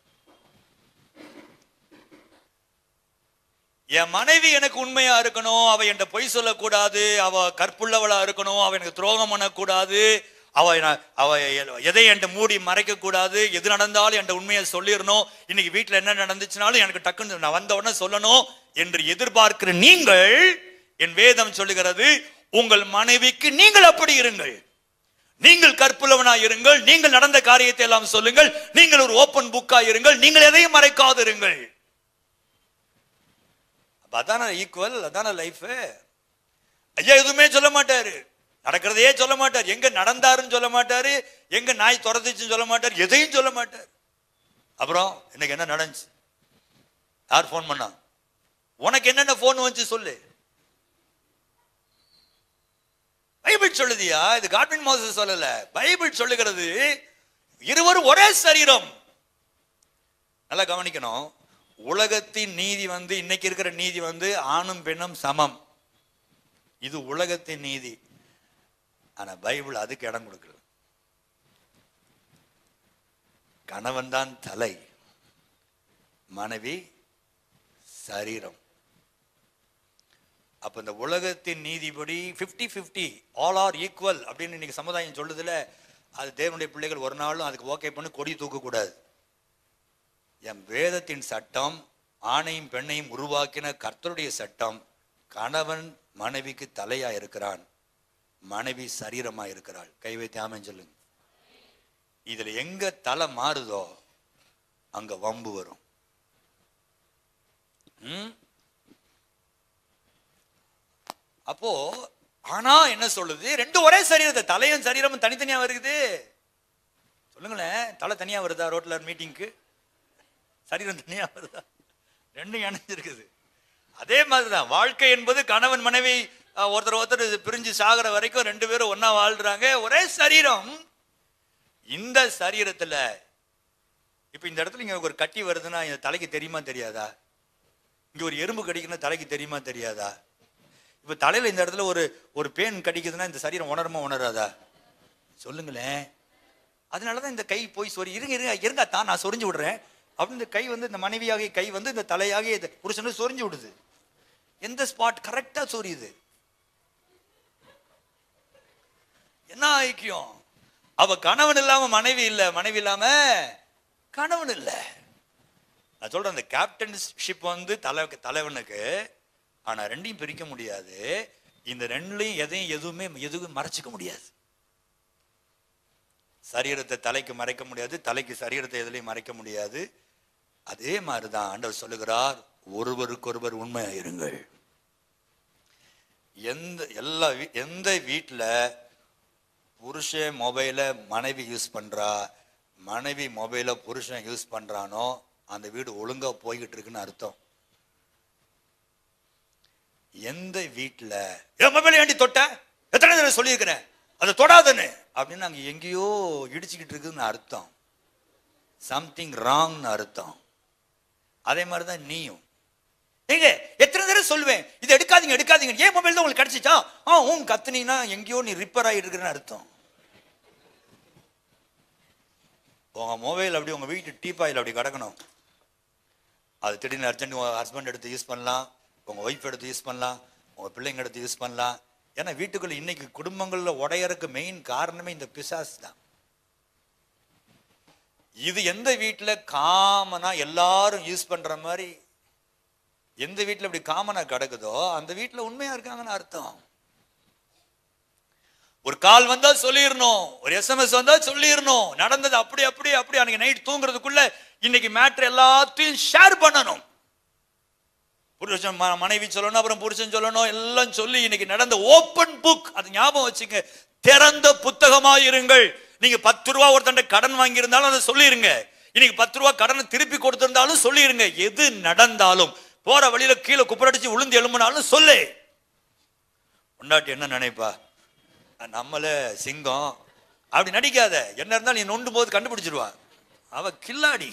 என் மனைவி எனக்கு உண்மையா இருக்கணும் அவ என்கிட்ட பொய் சொல்லக்கூடாது அவ கற்புள்ளவளா இருக்கணும் அவ எனக்கு துரோகம் பண்ணக்கூடாது அவ என்ன- அவ எ- எதை என்கிட்ட மூடி மறைக்க கூடாது எது நடந்தாலும் என்கிட்ட உண்மையை சொல்லிடணும் இன்னைக்கு வீட்டுல என்ன நடந்துச்சுனாலும் எனக்கு டக்குன்னு நான் வந்த உடனே சொல்லணும் என்று எதிர்பார்க்கிற நீங்கள் என் வேதம் சொல்லுகிறது உங்கள் மனைவிக்கு நீங்கள் அப்படி இருங்கள் நீங்கள் கற்புள்ளவனாய் இருங்கள் நீங்கள் நடந்த காரியத்தை எல்லாம் சொல்லுங்கள் நீங்கள் ஒரு ஓப்பன் புக்கா இருங்கள் நீங்கள் எதையும் மறைக்காது இருங்கள் அப்ப அதான ஈக்குவல் அதான லைஃப் ஐயா எதுவுமே சொல்ல மாட்டாரு நடக்கிறதையே சொல்ல மாட்டார் எங்க நடந்தாருன்னு சொல்ல மாட்டாரு எங்க நாய் துரத்துச்சுன்னு சொல்ல மாட்டார் எதையும் சொல்ல மாட்டார் அப்புறம் இன்னைக்கு என்ன நடந்துச்சு யார் ஃபோன் பண்ணா உனக்கு என்னென்ன ஃபோன் வந்துச்சு சொல்லு பைபிள் சொல்லுதியா இது காட்வின் மோசஸ் சொல்லல பைபிள் சொல்லுகிறது இருவரும் ஒரே சரீரம் நல்லா கவனிக்கணும் உலகத்தின் நீதி வந்து இன்னைக்கு இருக்கிற நீதி வந்து ஆணும் பெண்ணும் சமம் இது உலகத்தின் நீதி ஆனா பைபிள் அதுக்கு இடம் கொடுக்கல கணவன் தான் தலை மனைவி சரீரம் அப்ப இந்த உலகத்தின் நீதிபடி 50 50 ஆல் ஆர் ஈக்குவல் அப்படின்னு இன்னைக்கு சமுதாயம் சொல்லுதுல அது தேவனுடைய பிள்ளைகள் ஒரு நாளும் அதுக்கு ஓகே பண்ணி கொடி தூக்க கூடாது என் வேதத்தின் சட்டம் ஆணையும் பெண்ணையும் உருவாக்கின கர்த்தருடைய சட்டம் கணவன் மனைவிக்கு தலையா இருக்கிறான் மனைவி சரீரமா இருக்கிறாள் கை வைத்து ஆமென் சொல்லுங்க இதுல எங்க தலை மாறுதோ அங்க வம்பு வரும் ம்? அப்போ ஆனா என்ன சொல்லுது ரெண்டும் ஒரே சரீரத்தை தலையும் சரீரமும் தனித்தனியா வருகுது சொல்லுங்களேன் தலை தனியா வருதா ரோட்ல மீட்டிங்க்கு சரீரம் தனியா வருதா ரெண்டும் இணைஞ்சிருக்குது அதே மாதிரிதான் வாழ்க்கை என்பது கணவன் மனைவி அஹ், ஒருத்தர் ஒருத்தர் பிரிஞ்சு சாகுற வரைக்கும் ரெண்டு பேரும் ஒண்ணா வாழ்றாங்க ஒரே சரீரம் இந்த சரீரத்துல இப்ப இந்த இடத்துல இங்க ஒரு கட்டி வருதுன்னா இந்த தலைக்கு தெரியுமா தெரியாதா இங்க ஒரு எறும்பு கடிக்குன்னா தலைக்கு தெரியுமா தெரியாதா இப்ப தலையில இந்த இடத்துல ஒரு ஒரு பேன் கடிக்குதுன்னா இந்த சரீரம் உணருமா உணராதா சொல்லுங்களேன் அதனாலதான் இந்த கை போய் சொறி இருங்க இருங்க இருங்க தான் நான் சொரிஞ்சு விடுறேன் அப்படின்னு இந்த கை வந்து இந்த மனைவியாகிய கை வந்து இந்த தலையாகிய இந்த புருஷனை சொரிஞ்சு விடுது எந்த ஸ்பாட் கரெக்டா சொரியுது என்ன ஐக்கியம் அவ கணவன் இல்லாம மனைவி இல்ல மனைவி இல்லாம கணவன் இல்ல நான் சொல்றேன் அந்த கேப்டன்ஷிப் வந்து தலை தலைவனுக்கு ஆனா ரெண்டையும் பிரிக்க முடியாது இந்த ரெண்டுலையும் எதையும் எதுவுமே எதுவும் மறைச்சிக்க முடியாது சரீரத்தை தலைக்கு மறைக்க முடியாது தலைக்கு சரீரத்தை எதுலையும் மறைக்க முடியாது அதே மாதிரிதான் ஆண்டவர் சொல்லுகிறார் ஒருவருக்கொருவர் உண்மையா இருங்கள் எந்த எல்லா வீ- எந்த வீட்டுல புருஷன் மொபைலை மனைவி யூஸ் பண்றா மனைவி மொபைலை புருஷன் யூஸ் பண்றானோ அந்த வீடு ஒழுங்கா போய்கிட்டு இருக்குன்னு அர்த்தம் எந்த வீட்டுல என் மொபைலை ஏண்டி தொட்ட எத்தனை தடவை சொல்லியிருக்கிறேன் அதை தொடாதன்னு அப்படின்னு அங்க எங்கேயோ இடிச்சுக்கிட்டு இருக்குதுன்னு அர்த்தம் சம்திங் ராங்னு அர்த்தம் அதே மாதிரி தான் நீயும் ஏங்க எத்தனை தடவை சொல்லுவேன் இது எடுக்காதீங்க எடுக்காதீங்க ஏன் மொபைல் தான் உங்களுக்கு கிடைச்சிச்சா ஆ உன் கத்துனீங்கன்னா எங்கேயோ நீ ரிப்பேர் ஆகிட்டு இருக்கிறன்னு அர்த்தம் உங்க மொபைல் அப்படி உங்க வீட்டு டீப்பாயில் அப்படி கிடக்கணும் அது திடீர்னு அர்ஜென்ட் உங்க ஹஸ்பண்ட் எடுத்து யூஸ் பண்ணலாம் உங்க ஒய்ஃப் எடுத்து யூஸ் பண்ணலாம் உங்க பிள்ளைங்க எடுத்து யூஸ் பண்ணலாம் ஏன்னா வீட்டுக்குள்ள இன்னைக்கு குடும்பங்கள்ல உடையறதுக்கு மெயின் காரணமே இந்த பிசாஸ் தான் இது எந்த வீட்டுல காமனா எல்லாரும் யூஸ் பண்ற மாதிரி எந்த வீட்டுல இப்படி காமனா கிடக்குதோ அந்த வீட்டுல உண்மையா இருக்காங்கன்னு அர்த்தம் ஒரு கால் வந்தா சொல்லிடணும் ஒரு எஸ்எம்எஸ் வந்தா சொல்லிடணும் நடந்தது அப்படி அப்படி அப்படி அன்னைக்கு நைட் தூங்குறதுக்குள்ள இன்னைக்கு மேட்ரு எல்லாத்தையும் ஷேர் பண்ணணும் புருஷன் ம- மனைவி சொல்லணும் அப்புறம் புருஷன் சொல்லணும் எல்லாம் சொல்லி இன்னைக்கு நடந்த ஓப்பன் புக் அது ஞாபகம் வச்சுங்க திறந்த புத்தகமாக இருங்கள் நீங்க பத்து ரூபா ஒருத்தன் கடன் வாங்கி இருந்தாலும் அதை சொல்லிருங்க இன்னைக்கு பத்து ரூபா கடனை திருப்பி கொடுத்திருந்தாலும் சொல்லிருங்க எது நடந்தாலும் போற வழியில கீழே குப்பரடிச்சு விழுந்து எழும்பினாலும் சொல்லு உண்டாட்டி என்ன நினைப்பா நம்மள சிங்கம் அப்படி நடிக்காத என்ன இருந்தாலும் நீ நொண்டும் போது கண்டுபிடிச்சிருவா அவ கில்லாடி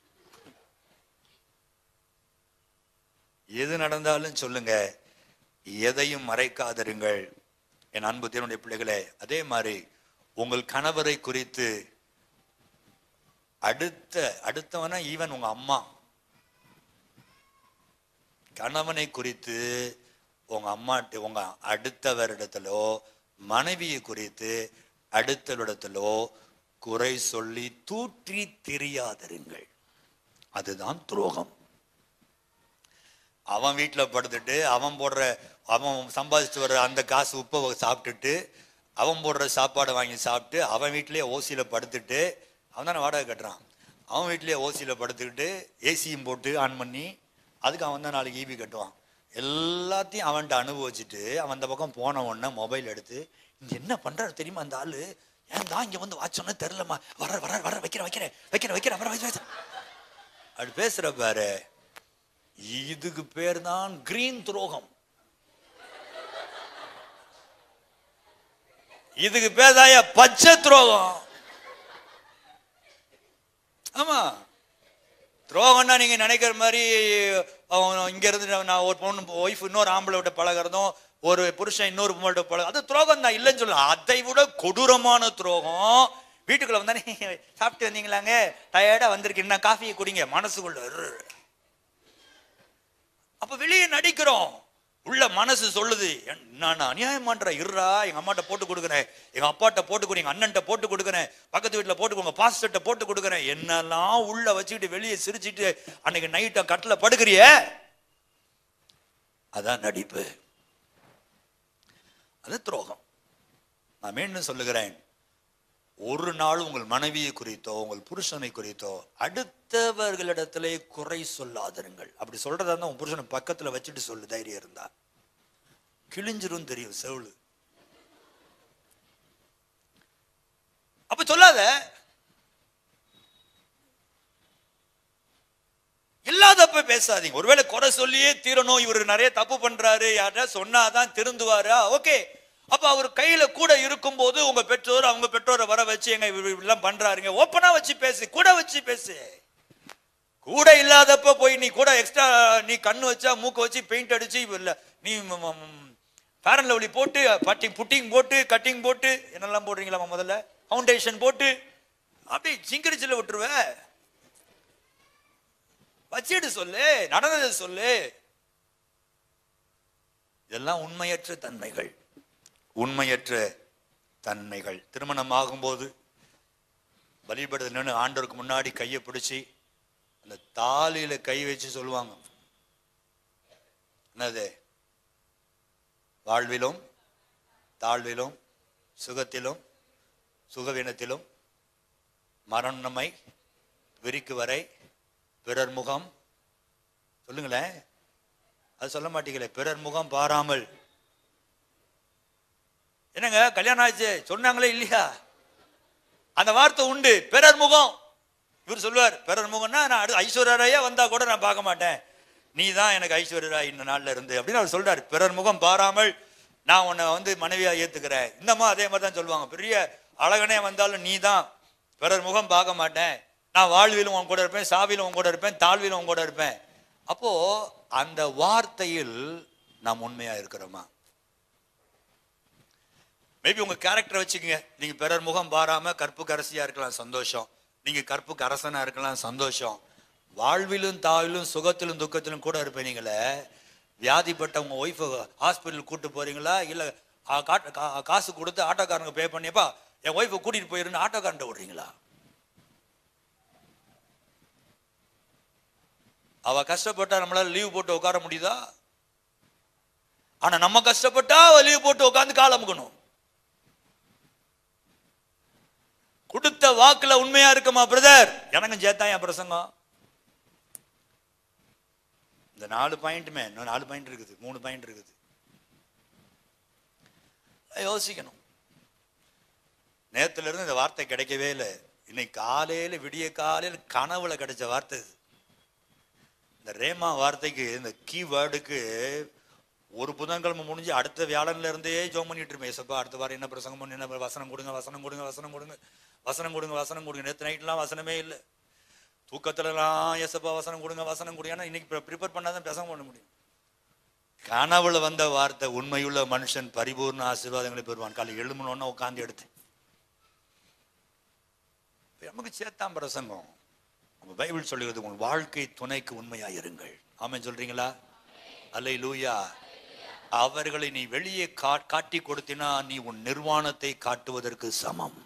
எது நடந்தாலும் சொல்லுங்க எதையும் மறைக்காதிருங்கள் என் அன்பு தேவனுடைய பிள்ளைகளே அதே மாதிரி உங்கள் கணவரை குறித்து அடுத்த அடுத்தவனா ஈவன் உங்க அம்மா கணவனை குறித்து உங்க அம்மாட்ட உங்க அடுத்தவரிடத்திலோ மனைவியை குறித்து அடுத்தவரிடத்திலோ குறை சொல்லி தூற்றி தெரியாதிருங்கள் அதுதான் துரோகம் அவன் வீட்டில் படுத்துட்டு அவன் போடுற அவன் சம்பாதிச்சுட்டு வர்ற அந்த காசு உப்பை சாப்பிட்டுட்டு அவன் போடுற சாப்பாடை வாங்கி சாப்பிட்டு அவன் வீட்டிலேயே ஓசியில் படுத்துட்டு அவன் தானே வாடகை கட்டுறான் அவன் வீட்டிலேயே ஓசியில் படுத்துக்கிட்டு ஏசியும் போட்டு ஆன் பண்ணி அதுக்கு அவன் தான் நாளைக்கு ஈபி கட்டுவான் எல்லாத்தையும் அவன்கிட்ட அனுபவிச்சுட்டு அவன் அந்த பக்கம் போன உடனே மொபைல் எடுத்து இங்க என்ன பண்றாரு தெரியுமா அந்த ஆளு ஏன் தான் இங்க வந்து வாட்சோன்னு தெரிலமா வர வர வர வைக்கிறேன் வைக்கிறேன் வைக்கிறேன் வைக்கிறேன் வர வைக்கிறேன் அப்படி பேசுற பாரு இதுக்கு பேர் தான் கிரீன் துரோகம் இதுக்கு பேர் தாயா பச்சை துரோகம் ஆமா துரோகம்னா நீங்க நினைக்கிற மாதிரி அவன் இங்க இருந்து நான் ஒரு பொண்ணு ஒய்ஃப் இன்னொரு ஆம்பளை விட்ட பழகிறதும் ஒரு புருஷன் இன்னொரு பொண்ணு பழக அது துரோகம் தான் இல்லைன்னு சொல்லலாம் அதை விட கொடூரமான துரோகம் வீட்டுக்குள்ள வந்தானே சாப்பிட்டு வந்தீங்களாங்க டயர்டா வந்திருக்கீங்க நான் காஃபியை குடிங்க மனசுக்குள்ள இரு. அப்ப வெளியே நடிக்கிறோம் உள்ள மனசு சொல்லுது நான் அநியாயம் பண்ற இருறா எங்க அம்மாட்ட போட்டு கொடுக்குறேன் எங்க அப்பாட்ட போட்டு கொடு எங்க அண்ணன்ட்ட போட்டு கொடுக்குறேன் பக்கத்து வீட்டுல போட்டு கொடுங்க பாஸ்டர்ட்ட போட்டு கொடுக்குறேன் என்னெல்லாம் உள்ள வச்சுக்கிட்டு வெளியே சிரிச்சிட்டு அன்னைக்கு நைட்ட கட்டில படுக்கிறிய அதான் நடிப்பு அது துரோகம் நான் மீண்டும் சொல்லுகிறேன் ஒரு நாள் உங்கள் மனைவியை குறித்தோ உங்கள் புருஷனை குறித்தோ அடுத்தவர்களிடத்திலே குறை சொல்லாதிருங்கள் அப்படி சொல்றதா இருந்தா உன் புருஷனை பக்கத்துல வச்சுட்டு சொல்லு தைரியம் இருந்தா கிழிஞ்சிரும் தெரியும் செவுளு அப்ப சொல்லாத இல்லாதப்ப பேசாதீங்க ஒருவேளை குறை சொல்லியே தீரணும் இவர் நிறைய தப்பு பண்றாரு யாரா சொன்னாதான் திருந்துவாரா ஓகே அப்ப அவர் கையில கூட இருக்கும்போது உங்க பெற்றோர் அவங்க பெற்றோரை வர வச்சு எங்க இவர் இப்படிலாம் பண்றாருங்க ஓப்பனா வச்சு பேசு கூட வச்சு பேசு கூட இல்லாதப்ப போய் நீ கூட எக்ஸ்ட்ரா நீ கண்ணு வச்சா மூக்க வச்சு பெயிண்ட் அடிச்சு இல்ல நீ ஃபேரன் லவ்லி போட்டு பட்டிங் புட்டிங் போட்டு கட்டிங் போட்டு என்னெல்லாம் போடுறீங்களா முதல்ல ஃபவுண்டேஷன் போட்டு அப்படியே சிங்கரிச்சில விட்டுருவ வச்சிடு சொல்லு நடந்ததை சொல்லு இதெல்லாம் உண்மையற்ற தன்மைகள் உண்மையற்ற தன்மைகள் திருமணம் ஆகும்போது பலிபடுதல் நின்று ஆண்டவருக்கு முன்னாடி கையை பிடிச்சி அந்த தாலியில கை வச்சு சொல்லுவாங்க என்னது வாழ்விலும் தாழ்விலும் சுகத்திலும் சுகவீனத்திலும் மரணமை விரிக்கு வரை பிறர் முகம் சொல்லுங்களேன் அது சொல்ல மாட்டீங்களே பிறர் முகம் பாராமல் என்னங்க கல்யாணம் ஆச்சு சொன்னாங்களே இல்லையா அந்த வார்த்தை உண்டு பிறர் முகம் இவர் சொல்லுவார் பிறர் முகம்னா நான் அடுத்து ஐஸ்வர்யா வந்தா கூட நான் பார்க்க மாட்டேன் நீ தான் எனக்கு ஐஸ்வர்யா இந்த நாள்ல இருந்து அப்படின்னு அவர் சொல்றாரு பிறர் முகம் பாராமல் நான் உன்னை வந்து மனைவியா ஏத்துக்கிறேன் இந்தம்மா அதே மாதிரி தான் சொல்லுவாங்க பெரிய அழகனே வந்தாலும் நீ தான் பிறர் முகம் பார்க்க மாட்டேன் நான் வாழ்விலும் உன் கூட இருப்பேன் சாவிலும் உன் கூட இருப்பேன் தாழ்விலும் உன் கூட இருப்பேன் அப்போ அந்த வார்த்தையில் நாம் உண்மையா இருக்கிறோமா மேபி உங்க கேரக்டரை வச்சுக்கோங்க நீங்க பிறர் முகம் பாராம கற்புக்கு அரசியா இருக்கலாம் சந்தோஷம் நீங்க கற்புக்கு அரசனா இருக்கலாம் சந்தோஷம் வாழ்விலும் தாவிலும் சுகத்திலும் துக்கத்திலும் கூட இருப்பீங்களே வியாதிப்பட்ட உங்க ஒய்ஃபை ஹாஸ்பிட்டல் கூட்டு போறீங்களா இல்ல ஆ, காட்டு- கா- காசு கொடுத்து ஆட்டோக்காரங்க பே பண்ணியப்பா என் ஒய்ஃபை கூட்டிட்டு போயிருன்னு ஆட்டோக்காரன்ட்ட விடுறீங்களா அவ கஷ்டப்பட்டா நம்மளால லீவ் போட்டு உட்கார முடியுதா ஆனா நம்ம கஷ்டப்பட்டா அவ லீவ் போட்டு உட்காந்து கால் அமுக்கணும் கொடுத்த வாக்குல உண்மையா இருக்குமா பிரதர் எனக்கும் சேர்த்தா என் பிரசங்கம் இந்த நாலு பாயிண்ட்டுமே இன்னும் நாலு பாயிண்ட் இருக்குது மூணு பாயிண்ட் இருக்குது யோசிக்கணும் நேத்துல இருந்து இந்த வார்த்தை கிடைக்கவே இல்லை இன்னைக்கு காலையில விடிய காலையில கனவுல கிடைச்ச வார்த்தை இது இந்த ரேமா வார்த்தைக்கு இந்த கீ வேர்டுக்கு ஒரு புதன்கிழமை முடிஞ்சு அடுத்த வியாழன்ல இருந்தே ஜோம் பண்ணிட்டு இருப்பேன் ஏசப்பா அடுத்த வாரம் என்ன பிரசங்கம் பண்ணு என்ன வசனம் கொடுங்க வசனம் கொடுங்க வசனம் கொடுங்க வசனம் கொடுங்க வசனம் கொடுங்க நேற்று நைட்லாம் வசனமே இல்லை தூக்கத்துலலாம் ஏசப்பா வசனம் கொடுங்க வசனம் கொடுங்க ஏன்னா இன்னைக்கு ப்ரிப்பேர் பண்ணாதான் பிரசங்கம் பண்ண முடியும் கனவுல வந்த வார்த்தை உண்மையுள்ள மனுஷன் பரிபூர்ண ஆசீர்வாதங்களை பெறுவான் காலை எழுமணுன்னு உட்காந்து எடுத்து இப்ப நமக்கு சேர்த்தான் பிரசங்கம் நம்ம பைபிள் சொல்லுகிறது உங்கள் வாழ்க்கை துணைக்கு உண்மையா இருங்கள் ஆமென் சொல்றீங்களா அல்லை லூயா அவர்களை நீ வெளியே கா- காட்டி கொடுத்தினா நீ உன் நிர்வாணத்தை காட்டுவதற்கு சமம்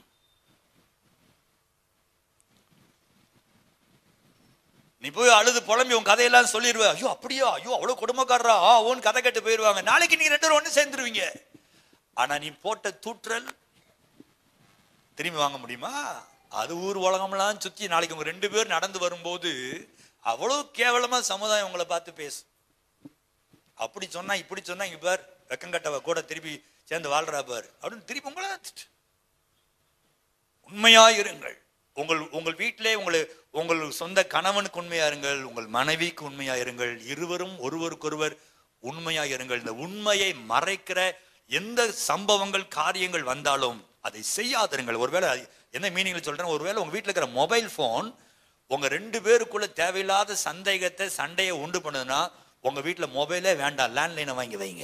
நீ போய் அழுது புலம்பி உன் கதையெல்லாம் சொல்லிடுவ ஐயோ அப்படியா ஐயோ அவ்வளவு குடும்பக்காரரா ஆ ஓன் கதை கேட்டு போயிருவாங்க நாளைக்கு நீங்க ரெண்டு பேரும் ஒண்ணு சேர்ந்துருவீங்க ஆனா நீ போட்ட தூற்றல் திரும்பி வாங்க முடியுமா அது ஊர் உலகம்லாம் சுத்தி நாளைக்கு உங்க ரெண்டு பேர் நடந்து வரும்போது அவ்வளவு கேவலமா சமுதாயம் உங்களை பார்த்து பேசும் அப்படி சொன்னா இப்படி சொன்னா இங்க பார் வெக்கங்கட்டவ கூட திருப்பி சேர்ந்து வாழ்றா பார் அப்படின்னு திருப்பி உங்களை திட்டு. உண்மையா இருங்கள் உங்கள் உங்கள் வீட்டிலே உங்களை உங்கள் சொந்த கணவனுக்கு உண்மையா இருங்கள் உங்கள் மனைவிக்கு உண்மையா இருங்கள் இருவரும் ஒருவருக்கொருவர் உண்மையா இருங்கள் இந்த உண்மையை மறைக்கிற எந்த சம்பவங்கள் காரியங்கள் வந்தாலும் அதை செய்யாதிருங்கள் ஒருவேளை அது என்ன மீனிங்ல சொல்றேன் ஒருவேளை உங்க வீட்டில் இருக்கிற மொபைல் ஃபோன் உங்க ரெண்டு பேருக்குள்ள தேவையில்லாத சந்தேகத்தை சண்டையை உண்டு பண்ணுதுன்னா உங்க வீட்டில் மொபைலே வேண்டாம் லேண்ட்லைனை வாங்கி வைங்க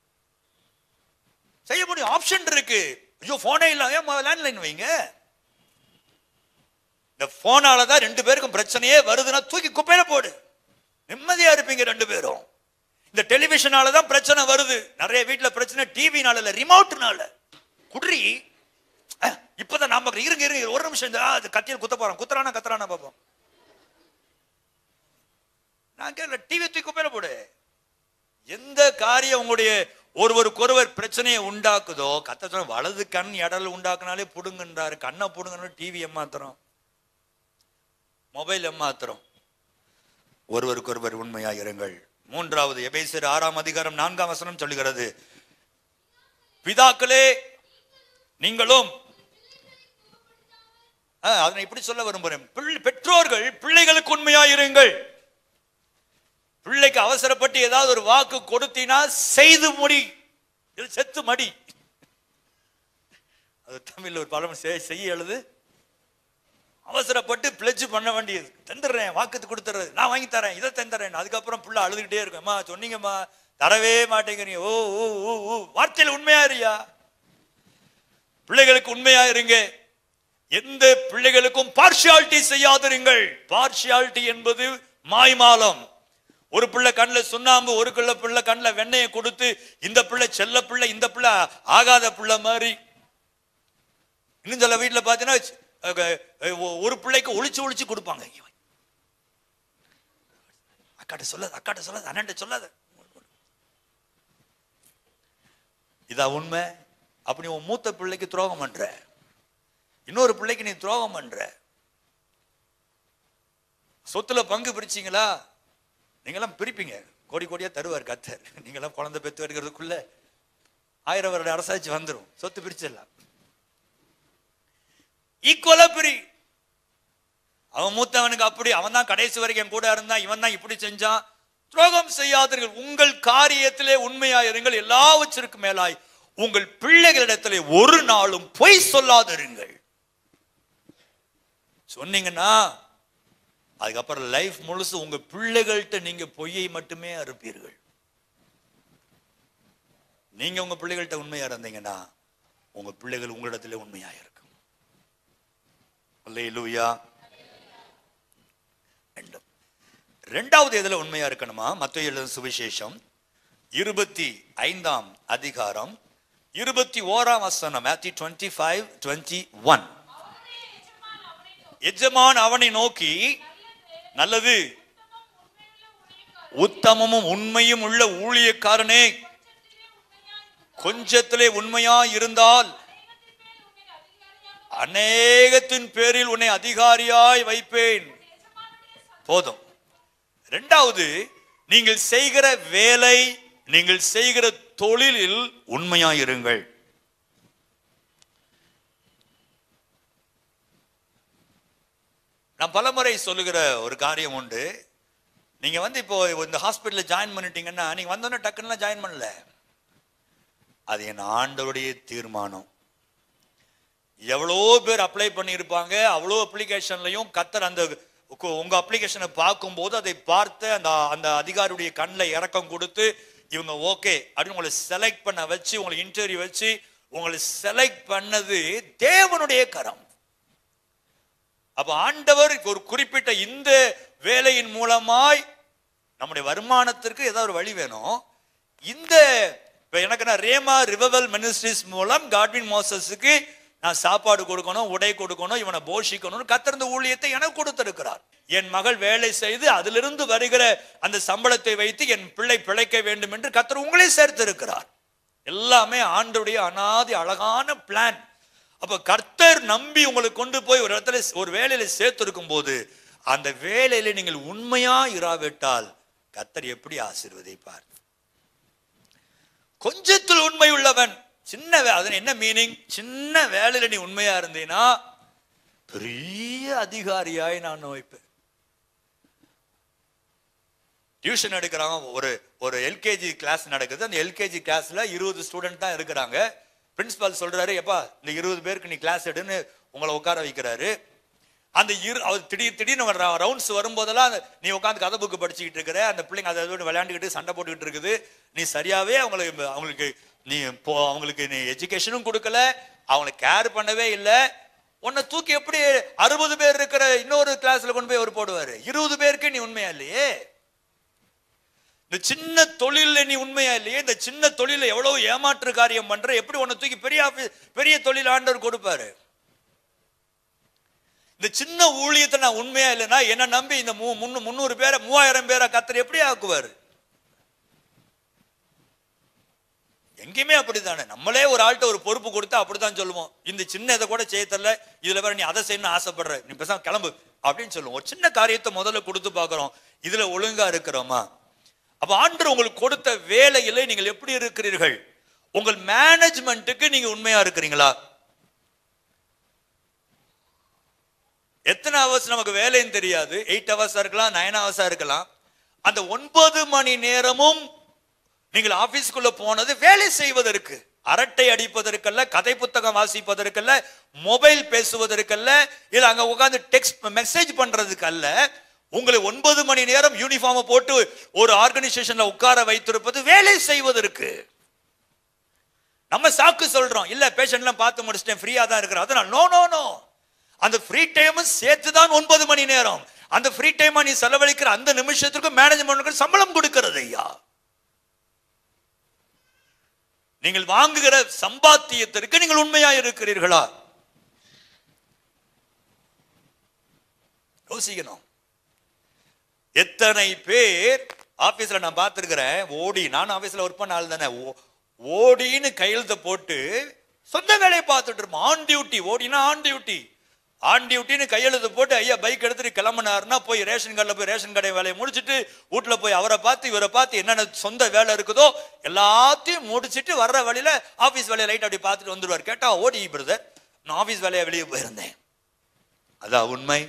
செய்ய முடியும் ஆப்ஷன் இருக்கு ஐயோ போனே இல்லாம லேண்ட்லைன் வைங்க இந்த போனால தான் ரெண்டு பேருக்கும் பிரச்சனையே வருதுன்னா தூக்கி குப்பையில போடு நிம்மதியா இருப்பீங்க ரெண்டு பேரும் இந்த டெலிவிஷனால தான் பிரச்சனை வருது நிறைய வீட்ல பிரச்சனை டிவினால இல்ல ரிமோட்னால குட்ரி அஹ், இப்பதான் நாம இருங்க இருங்க ஒரு நிமிஷம் இந்த ஆ, அது கத்தியில் குத்த போறோம் குத்துறானா கத்துறானா பாப்போம் நான் கேட்கல டிவி தூக்கி குப்பையில போடு எந்த காரியம் உங்களுடைய ஒருவருக்கொருவர் பிரச்சனையை உண்டாக்குதோ கத்த சொன்ன வலது கண் இடல் உண்டாக்குனாலே புடுங்கன்றாரு கண்ணை புடுங்கன்னு டிவி ஏமாத்துறோம் மொபைல் ஏமாத்துறோம் ஒருவருக்கொருவர் உண்மையா இருங்கள் மூன்றாவது எபேசியர் ஆறாம் அதிகாரம் நான்காம் வசனம் சொல்லுகிறது பிதாக்களே நீங்களும் ஆ, அதனை இப்படி சொல்ல விரும்புகிறேன் பிள்ளை- பெற்றோர்கள் பிள்ளைகளுக்கு உண்மையா இருங்கள் பிள்ளைக்கு அவசரப்பட்டு ஏதாவது ஒரு வாக்கு கொடுத்தினா செய்து முடி இது செத்து மடி அது தமிழ்ல ஒரு பழம் செய்- செய்ய எழுது அவசரப்பட்டு பிளட்ஜ் பண்ண வேண்டியது தந்துடுறேன் வாக்கு கொடுத்துறது நான் வாங்கி தரேன் இதை தந்துடுறேன் அதுக்கப்புறம் புள்ள அழுதுகிட்டே இருக்கும் அம்மா சொன்னீங்கம்மா தரவே மாட்டேங்கிறீங்க ஓ ஓ ஓ ஓ வார்த்தையில் உண்மையா இருயா பிள்ளைகளுக்கு உண்மையா இருங்க எந்த பிள்ளைகளுக்கும் பார்ஷியாலிட்டி செய்யாதிருங்கள் பார்ஷியாலிட்டி என்பது மாய்மாலம் ஒரு பிள்ளை கண்ணில் சுண்ணாம்பு ஒரு பிள்ளை பிள்ளை கண்ணில் வெண்ணெயை கொடுத்து இந்த பிள்ளை செல்ல பிள்ளை இந்த பிள்ளை ஆகாத பிள்ளை மாதிரி இன்னும் சில வீட்டில் பார்த்தீங்கன்னா அஹ், அஹ், ஒரு பிள்ளைக்கு ஒளிச்சு ஒளிச்சு கொடுப்பாங்க அக்காட்ட சொல்லாத அக்காட்ட சொல்லாத அண்ணன்ட்ட சொல்லாத இதா உண்மை அப்படி உன் மூத்த பிள்ளைக்கு துரோகம் பண்ற இன்னொரு பிள்ளைக்கு நீ துரோகம் பண்ற சொத்துல பங்கு பிரிச்சீங்களா நீங்களாம் பிரிப்பீங்க கோடி கோடியா தருவார் கத்தர் நீங்களாம் குழந்தை பெத்து எடுக்கிறதுக்குள்ள ஆயிரம் வருட அரசாட்சி வந்துடும் சொத்து பிரிச்சிடலாம் ஈக்குவலா பிரி அவன் மூத்தவனுக்கு அப்படி அவன் தான் கடைசி வரைக்கும் என் கூட இருந்தான் இவன் தான் இப்படி செஞ்சான் துரோகம் செய்யாதீர்கள் உங்கள் காரியத்திலே உண்மையா இருங்கள் எல்லாவற்றிற்கும் மேலாய் உங்கள் பிள்ளைகளிடத்திலே ஒரு நாளும் பொய் சொல்லாதிருங்கள் சொன்னீங்கன்னா அதுக்கப்புறம் லைஃப் முழுசு உங்க பிள்ளைகள்கிட்ட நீங்க பொய்யை மட்டுமே அறுப்பீர்கள் நீங்க உங்க பிள்ளைகள்கிட்ட உண்மையா இருந்தீங்கன்னா உங்க பிள்ளைகள் உங்களிடத்துல உண்மையா இருக்கும் அல்லேலூயா ரெண்டும் ரெண்டாவது எதுல உண்மையா இருக்கணுமா மத்திய எழுதும் சுவிசேஷம் இருபத்தி ஐந்தாம் அதிகாரம் இருபத்தி ஓராம் வசனம் Matthew twenty five twenty one எஜமான் அவனை நோக்கி நல்லது உத்தமமும் உண்மையும் உள்ள ஊழியக்காரனே கொஞ்சத்திலே உண்மையா இருந்தால் அநேகத்தின் பேரில் உன்னை அதிகாரியாய் வைப்பேன் போதும் ரெண்டாவது நீங்கள் செய்கிற வேலை நீங்கள் செய்கிற தொழிலில் உண்மையாயிருங்கள் நான் பலமுறை சொல்லுகிற ஒரு காரியம் உண்டு நீங்க வந்து இப்போ இந்த ஹாஸ்பிட்டல்ல ஜாயின் பண்ணிட்டீங்கன்னா நீங்க வந்தோடனே டக்குன்னு ஜாயின் பண்ணல அது என் ஆண்டவருடைய தீர்மானம் எவ்வளோ பேர் அப்ளை பண்ணியிருப்பாங்க அவ்வளோ அப்ளிகேஷன்லையும் கத்தர் அந்த உங்க- உங்க அப்ளிகேஷனை பார்க்கும்போது அதை பார்த்து அந்த அந்த அதிகாரியுடைய கண்ணில் இறக்கம் கொடுத்து இவங்க ஓகே அப்படின்னு உங்களை செலக்ட் பண்ண வச்சு உங்களை இன்டர்வியூ வச்சு உங்களை செலக்ட் பண்ணது தேவனுடைய கரம் அப்ப ஆண்டவர் ஒரு குறிப்பிட்ட இந்த வேலையின் மூலமாய் நம்முடைய வருமானத்திற்கு ஏதாவது ஒரு வழி வேணும் இந்த இப்ப எனக்கு நான் ரேமா ரிவவல் மினிஸ்ட்ரிஸ் மூலம் காட்வின் மோசஸுக்கு நான் சாப்பாடு கொடுக்கணும் உடை கொடுக்கணும் இவனை போஷிக்கணும் கத்திருந்த ஊழியத்தை எனக்கு கொடுத்திருக்கிறார் என் மகள் வேலை செய்து அதிலிருந்து வருகிற அந்த சம்பளத்தை வைத்து என் பிள்ளை பிழைக்க வேண்டும் என்று கத்தர் உங்களே சேர்த்திருக்கிறார் எல்லாமே ஆண்டுடைய அனாதி அழகான பிளான் அப்ப கர்த்தர் நம்பி உங்களை கொண்டு போய் ஒரு இடத்துல ஒரு வேலையில சேர்த்திருக்கும் போது அந்த வேலையில நீங்கள் உண்மையா இராவிட்டால் கர்த்தர் எப்படி ஆசீர்வதிப்பார் கொஞ்சத்தில் உண்மை உள்ளவன் சின்ன வே- அதன் என்ன மீனிங் சின்ன வேலையில நீ உண்மையா இருந்தீன்னா பெரிய அதிகாரியாய் நான் வைப்பேன் டியூஷன் எடுக்கிறாங்க ஒரு ஒரு எல்கேஜி கிளாஸ் நடக்குது அந்த எல்கேஜி கிளாஸ்ல இருபது ஸ்டூடெண்ட் தான் இருக்கிறாங்க பிரின்சிபால் சொல்றாரு எப்பா இந்த இருபது பேருக்கு நீ கிளாஸ் எடுன்னு உங்களை உட்கார வைக்கிறாரு அந்த இரு அவர் திடீர் திடீர்னு ரவுண்ட்ஸ் வரும்போதெல்லாம் அந்த- நீ உட்காந்து கதை புக்கு படிச்சுக்கிட்டு இருக்கிற அந்த பிள்ளைங்க அதை விட விளையாண்டுக்கிட்டு சண்டை போட்டுக்கிட்டு இருக்குது நீ சரியாவே அவங்களுக்கு அவங்களுக்கு நீ இப்போ அவங்களுக்கு நீ எஜுகேஷனும் கொடுக்கல அவங்களை கேர் பண்ணவே இல்லை உன்னை தூக்கி எப்படி அறுபது பேர் இருக்கிற இன்னொரு கிளாஸ்ல கொண்டு போய் அவர் போடுவாரு இருபது பேருக்கு நீ உண்மையா இல்லையே இந்த சின்ன தொழில்ல நீ உண்மையா இல்லையே இந்த சின்ன தொழில எவ்வளவு ஏமாற்று காரியம் பண்ற எப்படி உன்னை தூக்கி பெரிய ஆபீஸ் பெரிய தொழில் ஆண்டவர் கொடுப்பாரு இந்த சின்ன ஊழியத்தை நான் உண்மையா இல்லைன்னா என்ன நம்பி இந்த மூ- முன்னூ- முந்நூறு பேரை மூவாயிரம் பேரை கத்தர் எப்படி ஆக்குவார் எங்கேயுமே அப்படித்தானே நம்மளே ஒரு ஆள்கிட்ட ஒரு பொறுப்பு கொடுத்தா அப்படித்தான் சொல்லுவோம் இந்த சின்ன இதை கூட செய்ய தரல இதுல வேற நீ அதை செய்யணும்னு ஆசைப்படுற நீ பேசாம கிளம்பு அப்படின்னு சொல்லுவோம் ஒரு சின்ன காரியத்தை முதல்ல கொடுத்து பார்க்கிறோம் இதுல ஒழுங்கா இருக்கிறோமா அப்ப ஆண்டவர் உங்களுக்கு கொடுத்த வேலையில நீங்கள் எப்படி இருக்கிறீர்கள் உங்கள் மேனேஜ்மெண்ட்டுக்கு நீங்க உண்மையா இருக்கிறீங்களா எத்தனை ஹவர்ஸ் நமக்கு வேலைன்னு தெரியாது எயிட் ஹவர்ஸா இருக்கலாம் நைன் ஹவர்ஸா இருக்கலாம் அந்த ஒன்பது மணி நேரமும் நீங்கள் ஆபீஸ்க்குள்ள போனது வேலை செய்வதற்கு அரட்டை அடிப்பதற்கல்ல கதை புத்தகம் வாசிப்பதற்கல்ல மொபைல் பேசுவதற்கல்ல இல்ல அங்க உட்கார்ந்து டெக்ஸ்ட் மெசேஜ் பண்றதுக்கு அல்ல உங்களை ஒன்பது மணி நேரம் யூனிஃபார்மை போட்டு ஒரு ஆர்கனைசேஷன்ல உட்கார வைத்திருப்பது வேலை செய்வதற்கு நம்ம சாக்கு சொல்றோம் இல்ல பேஷண்ட்லாம் பார்த்து முடிச்சிட்டேன் ஃப்ரீயா தான் இருக்கிறேன் அதனால நோ நோ நோ அந்த ஃப்ரீ டைமும் சேர்த்து தான் ஒன்பது மணி நேரம் அந்த ஃப்ரீ டைம் நீ செலவழிக்கிற அந்த நிமிஷத்துக்கு மேனேஜ்மெண்ட்டுக்கு சம்பளம் கொடுக்கிறது ஐயா நீங்கள் வாங்குகிற சம்பாத்தியத்திற்கு நீங்கள் உண்மையா இருக்கிறீர்களா யோசிக்கணும் எத்தனை பேர் ஆபீஸ்ல நான் பார்த்திருக்கிறேன் ஓடி நான் ஆபீஸ்ல ஒர்க் பண்ண ஆள் தானே ஓ- ஓடின்னு கையெழுத்த போட்டு சொந்த வேலையை பார்த்துட்டு இருப்போம் ஆன் டியூட்டி ஓடினா ஆன் டியூட்டி ஆன் டியூட்டின்னு கையெழுத்து போட்டு ஐயா பைக் எடுத்துட்டு கிளம்புனாருன்னா போய் ரேஷன் கார்டில் போய் ரேஷன் கடை வேலையை முடிச்சிட்டு வீட்டுல போய் அவரை பார்த்து இவரை பார்த்து என்னென்ன சொந்த வேலை இருக்குதோ எல்லாத்தையும் முடிச்சிட்டு வர்ற வழியில ஆபீஸ் வேலையை லைட் அப்படி பார்த்துட்டு வந்துருவார் கேட்டா ஓடி பிரதர் நான் ஆபீஸ் வேலையை வெளியே போயிருந்தேன் அதான் உண்மை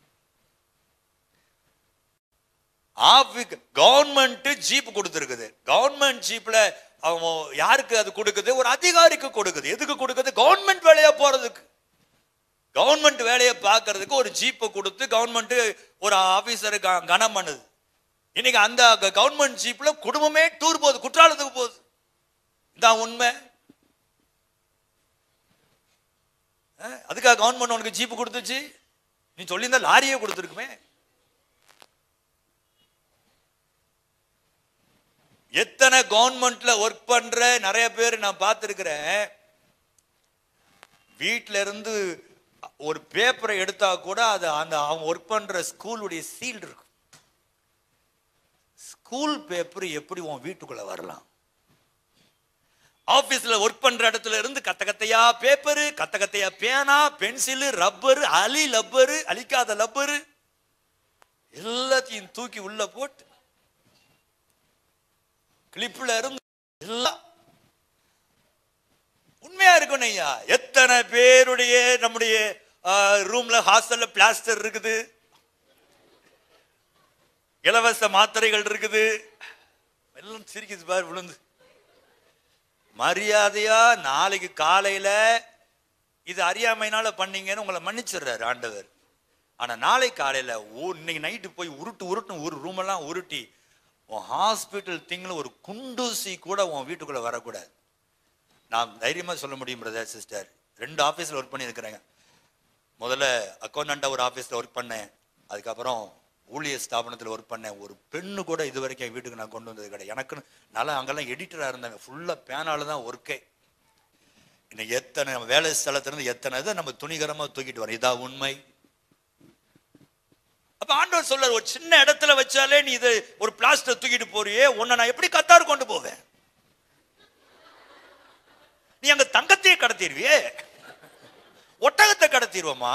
கவர்மெண்ட் ஜீப் கொடுத்துருக்குது கவர்மெண்ட் ஜீப்ல அவங்க யாருக்கு அது கொடுக்குது ஒரு அதிகாரிக்கு கொடுக்குது எதுக்கு கொடுக்குது கவர்மெண்ட் வேலையா போறதுக்கு கவர்மெண்ட் வேலையை பார்க்கறதுக்கு ஒரு ஜீப்பை கொடுத்து கவர்மெண்ட் ஒரு ஆபீசரை கனம் பண்ணுது இன்னைக்கு அந்த கவர்மெண்ட் ஜீப்ல குடும்பமே டூர் போகுது குற்றாலத்துக்கு போகுது இதான் உண்மை அஹ், அதுக்காக கவர்மெண்ட் உனக்கு ஜீப்பு கொடுத்துச்சு நீ சொல்லியிருந்தா லாரியே கொடுத்துருக்குமே எத்தனை கவர்மெண்ட்ல ஒர்க் பண்ற நிறைய பேர் நான் பார்த்துருக்கிறேன் வீட்ல இருந்து ஒரு பேப்பரை எடுத்தா கூட அது அந்த அவங்க ஒர்க் பண்ற ஸ்கூலுடைய சீல் இருக்கும் ஸ்கூல் பேப்பர் எப்படி உன் வீட்டுக்குள்ள வரலாம் ஆபீஸ்ல ஒர்க் பண்ற இடத்துல இருந்து கத்த கத்தையா பேப்பரு கத்த கத்தையா பேனா பென்சிலு ரப்பரு அலி லப்பரு அழிக்காத லப்பரு எல்லாத்தையும் தூக்கி உள்ள போட்டு கிளிப்ல இருந்து எல்லாம் உண்மையா இருக்கணும் ஐயா எத்தனை பேருடைய நம்முடைய ரூம்ல ஹாஸ்டல்ல பிளாஸ்டர் இருக்குது இலவச மாத்திரைகள் இருக்குது எல்லாம் சிரிக்குது பாரு விழுந்து மரியாதையா நாளைக்கு காலையில இது அறியாமைனால பண்ணீங்கன்னு உங்களை மன்னிச்சிடுறாரு ஆண்டவர் ஆனா நாளை காலையில ஊ- இன்னைக்கு நைட்டு போய் உருட்டு உருட்டு ஒரு ரூம் எல்லாம் உருட்டி உன் ஹாஸ்பிட்டல் திங்கள ஒரு குண்டூசி கூட உன் வீட்டுக்குள்ள வரக்கூடாது நான் தைரியமா சொல்ல முடியும் பிரதர் சிஸ்டர் ரெண்டு ஆபீஸ்ல ஒர்க் பண்ணியிருக்கிறேங்க முதல்ல அக்கௌண்டண்டா ஒரு ஆபீஸ்ல ஒர்க் பண்ணேன் அதுக்கப்புறம் ஊழியர் ஸ்தாபனத்தில் ஒர்க் பண்ணேன் ஒரு பெண்ணு கூட இது வரைக்கும் என் வீட்டுக்கு நான் கொண்டு வந்தது கிடையாது எனக்குன்னு நல்லா அங்கெல்லாம் எடிட்டராக இருந்தாங்க ஃபுல்லாக பேனால தான் ஒர்க்கே இன்னைக்கு எத்தனை நம்ம வேலை ஸ்தலத்திலிருந்து எத்தனை இதை நம்ம துணிகரமாக தூக்கிட்டு வரோம் இதா உண்மை அப்ப ஆண்டவர் சொல்றார் ஒரு சின்ன இடத்துல வச்சாலே நீ இது ஒரு பிளாஸ்டர் தூக்கிட்டு போறியே உன்னை நான் எப்படி கத்தார் கொண்டு போவேன் நீ அங்க தங்கத்தையே கடத்திடுவியே ஒட்டகத்தை கடத்திடுவோமா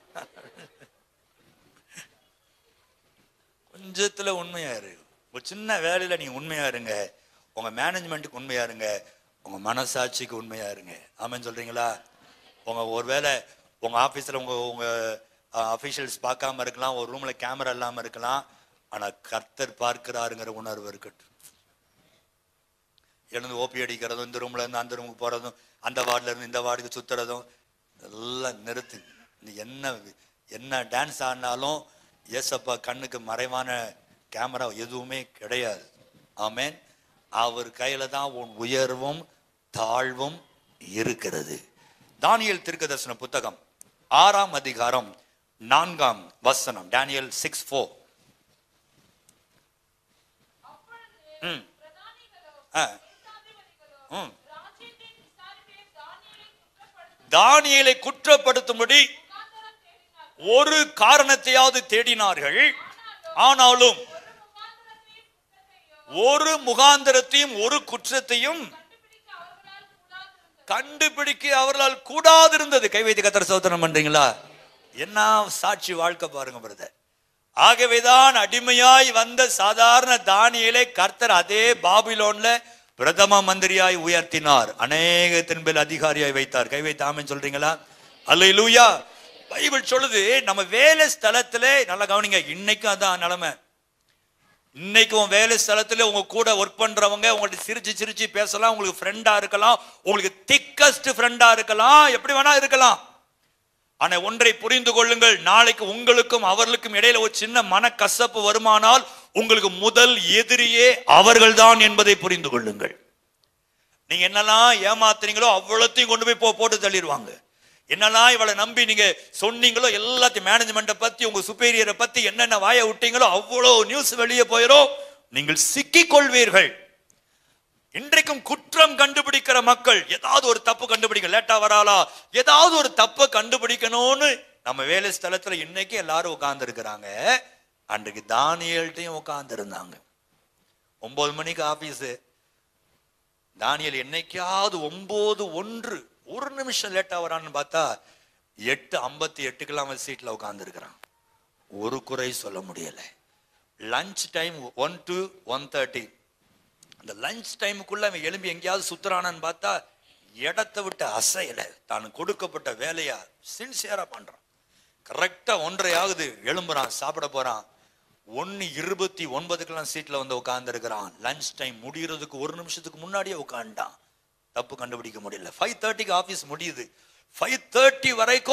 கொஞ்சத்துல உண்மையா இரு ஒரு சின்ன வேலையில நீங்க உண்மையா இருங்க உங்க மேனேஜ்மெண்ட்டுக்கு உண்மையா இருங்க உங்க மனசாட்சிக்கு உண்மையா இருங்க ஆமென் சொல்றீங்களா உங்க ஒருவேளை உங்க ஆபீஸ்ல உங்க உங்க அபிஷியல்ஸ் பார்க்காம இருக்கலாம் ஒரு ரூம்ல கேமரா இல்லாம இருக்கலாம் ஆனா கர்த்தர் பார்க்கிறாருங்கிற உணர்வு இருக்கட்டும் எழுந்து ஓபி அடிக்கிறதும் இந்த ரூம்ல இருந்து அந்த ரூமுக்கு போறதும் அந்த வார்டுல இருந்து இந்த வார்டுக்கு சுத்துறதும் எல்லாம் நிறுத்து நீ என்ன என்ன டான்ஸ் ஆடினாலும் ஏசப்பா கண்ணுக்கு மறைவான கேமரா எதுவுமே கிடையாது ஆமென் அவர் கையில தான் உன் உயர்வும் தாழ்வும் இருக்கிறது தானியேல் தீர்க்கதரிசன புத்தகம் ஆறாம் அதிகாரம் நான்காம் வசனம் டேனியல் சிக்ஸ் ஃபோர் அப்பொழுது ம் பிரதானிகளோ, ஆ தேசாதிபதிகளோ, ம் ராஜ்யத்தின் விசாரிப்பை தானியேலை குற்றப்படுத்த தானியேலை குற்றப்படுத்தும்படி முகாந்தரம் தேடினார்கள். ஒரு காரணத்தையாவது தேடினார்கள் ஆனாலும் ஒரு முகாந்தரத்தையும் ஒரு முகாந்திரத்தையும் குற்றத்தையும் ஒரு குற்றத்தையும் கண்டுபிடிக்க அவர்களால் கூடாதிருந்தது. கண்டுபிடிக்க அவர்களால் கூடாதிருந்தது கை வைத்து கத்தர் சோதனம் பண்றீங்களா என்ன சாட்சி வாழ்க்கை பாருங்க பிரதர் ஆகவேதான் அடிமையாய் வந்த சாதாரண தானியேலை கர்த்தர் அதே பாபிலோன்ல பிரதம மந்திரியாய் உயர்த்தினார் அநேகத்தின் மேல் அதிகாரியாய் வைத்தார் கை வைத்து ஆமென் சொல்றீங்களா அல்லேலூயா பைபிள் சொல்லுது நம்ம வேலை ஸ்தலத்துல நல்லா கவனிங்க இன்னைக்கும் அதான் நிலைமை இன்னைக்கு உன் வேலை ஸ்தலத்துல உங்க கூட ஒர்க் பண்றவங்க உங்கள்ட்ட சிரிச்சு சிரிச்சு பேசலாம் உங்களுக்கு ஃப்ரெண்டா இருக்கலாம் உங்களுக்கு திக்கஸ்ட் ஃப்ரெண்டா இருக்கலாம் எப்படி வேணா இருக்கலாம் ஆனா ஒன்றை புரிந்து கொள்ளுங்கள் நாளைக்கு உங்களுக்கும் அவர்களுக்கும் இடையில ஒரு சின்ன மனக்கசப்பு வருமானால் உங்களுக்கு முதல் எதிரியே அவர்கள்தான் என்பதை புரிந்து கொள்ளுங்கள் நீங்க என்னெல்லாம் ஏமாத்துறீங்களோ அவ்வளோத்தையும் கொண்டு போய் போ- போட்டு தள்ளிடுவாங்க என்னெல்லாம் இவளை நம்பி நீங்க சொன்னீங்களோ எல்லாத்தையும் மேனேஜ்மெண்ட்டை பத்தி உங்க சுப்பீரியரை பத்தி என்னென்ன வாய விட்டீங்களோ அவ்வளோ நியூஸ் வெளியே போயிடும் நீங்கள் சிக்கிக் கொள்வீர்கள் இன்றைக்கும் குற்றம் கண்டுபிடிக்கிற மக்கள் ஏதாவது ஒரு தப்பு கண்டுபிடிக்க லேட்டா வராளா ஏதாவது ஒரு தப்பை கண்டுபிடிக்கணும்னு நம்ம வேலை ஸ்தலத்துல இன்னைக்கு எல்லாரும் உட்கார்ந்து இருக்கிறாங்க அன்றைக்கு தானியல்ட்டையும் உட்கார்ந்து இருந்தாங்க ஒன்பது மணிக்கு ஆபீஸ் தானியல் என்னைக்காவது ஒன்பது ஒன்று ஒரு நிமிஷம் லேட்டா வரான்னு பார்த்தா எட்டு ஐம்பத்தி எட்டுக்கெல்லாம் அவன் சீட்ல உட்கார்ந்து இருக்கிறான் ஒரு குறை சொல்ல முடியல lunch time one to one thirty அந்த லஞ்ச் டைமுக்குள்ள அவன் எழும்பி எங்கேயாவது சுத்துறானான்னு பார்த்தா இடத்தை விட்டு அசையல தான் கொடுக்கப்பட்ட வேலையா சின்சியரா பண்றான் கரெக்டா ஒன்றரை ஆகுது எழும்புறான் சாப்பிட போறான் ஒன்னு இருபத்தி ஒன்பதுக்கெல்லாம் சீட்ல வந்து உட்கார்ந்து இருக்கிறான் லஞ்ச் டைம் முடியறதுக்கு ஒரு நிமிஷத்துக்கு முன்னாடியே உட்காந்துட்டான் தப்பு கண்டுபிடிக்க முடியல ஃபைவ் தேர்ட்டிக்கு ஆபீஸ் முடியுது ஃபைவ் தேர்ட்டி வரைக்கும்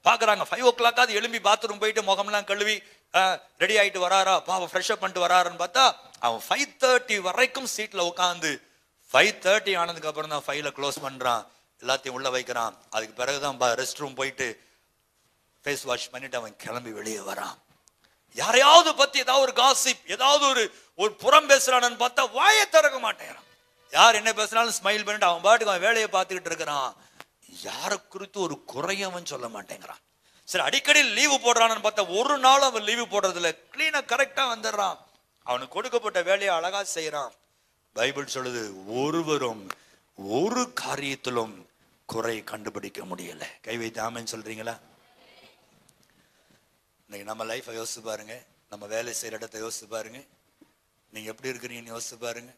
பாக்குறாங்க ஃபைவ் ஓ கிளாக்காவது எழும்பி பாத்ரூம் போயிட்டு முகம்லாம் கழுவி ரெடி ஆயிட்டு வராரா பாவம் ஃப்ரெஷ் அப் பண்ணிட்டு வராருன்னு பார்த்தா அவன் ஃபைவ் தேர்ட்டி வரைக்கும் சீட்ல உட்காந்து ஃபைவ் தேர்ட்டி ஆனதுக்கு அப்புறம் தான் ஃபைல க்ளோஸ் பண்றான் எல்லாத்தையும் உள்ள வைக்கிறான் அதுக்கு பிறகுதான் ரெஸ்ட் ரூம் போயிட்டு ஃபேஸ் வாஷ் பண்ணிட்டு அவன் கிளம்பி வெளியே வரான் யாரையாவது பத்தி ஏதாவது ஒரு காசிப் ஏதாவது ஒரு ஒரு புறம் பேசுறானு பார்த்தா வாயை திறக்க மாட்டேங்கிறான் யார் என்ன பேசினாலும் ஸ்மைல் பண்ணிட்டு அவன் பாட்டுக்கு அவன் வேலையை பார்த்துக்கிட்டு இருக்கிறான் யாரை குறித்து ஒரு குறையும் அவன் சொல்ல மாட்டேங்கிறான் சரி அடிக்கடி லீவு போடுறான்னு பார்த்தா ஒரு நாள் அவன் லீவு போடுறதில்ல கிளீனா கரெக்டா வந்துடுறான் அவனுக்கு கொடுக்கப்பட்ட வேலையை அழகா செய்யறான் பைபிள் சொல்லுது ஒருவரும் ஒரு காரியத்திலும் குறை கண்டுபிடிக்க முடியல கை வைத்து ஆமென்னு சொல்றீங்களா இன்னைக்கு நம்ம லைஃப்பை யோசிச்சு பாருங்க நம்ம வேலை செய்யற இடத்த யோசிச்சு பாருங்க நீங்க எப்படி இருக்கிறீங்கன்னு யோசிச்சு பாருங்க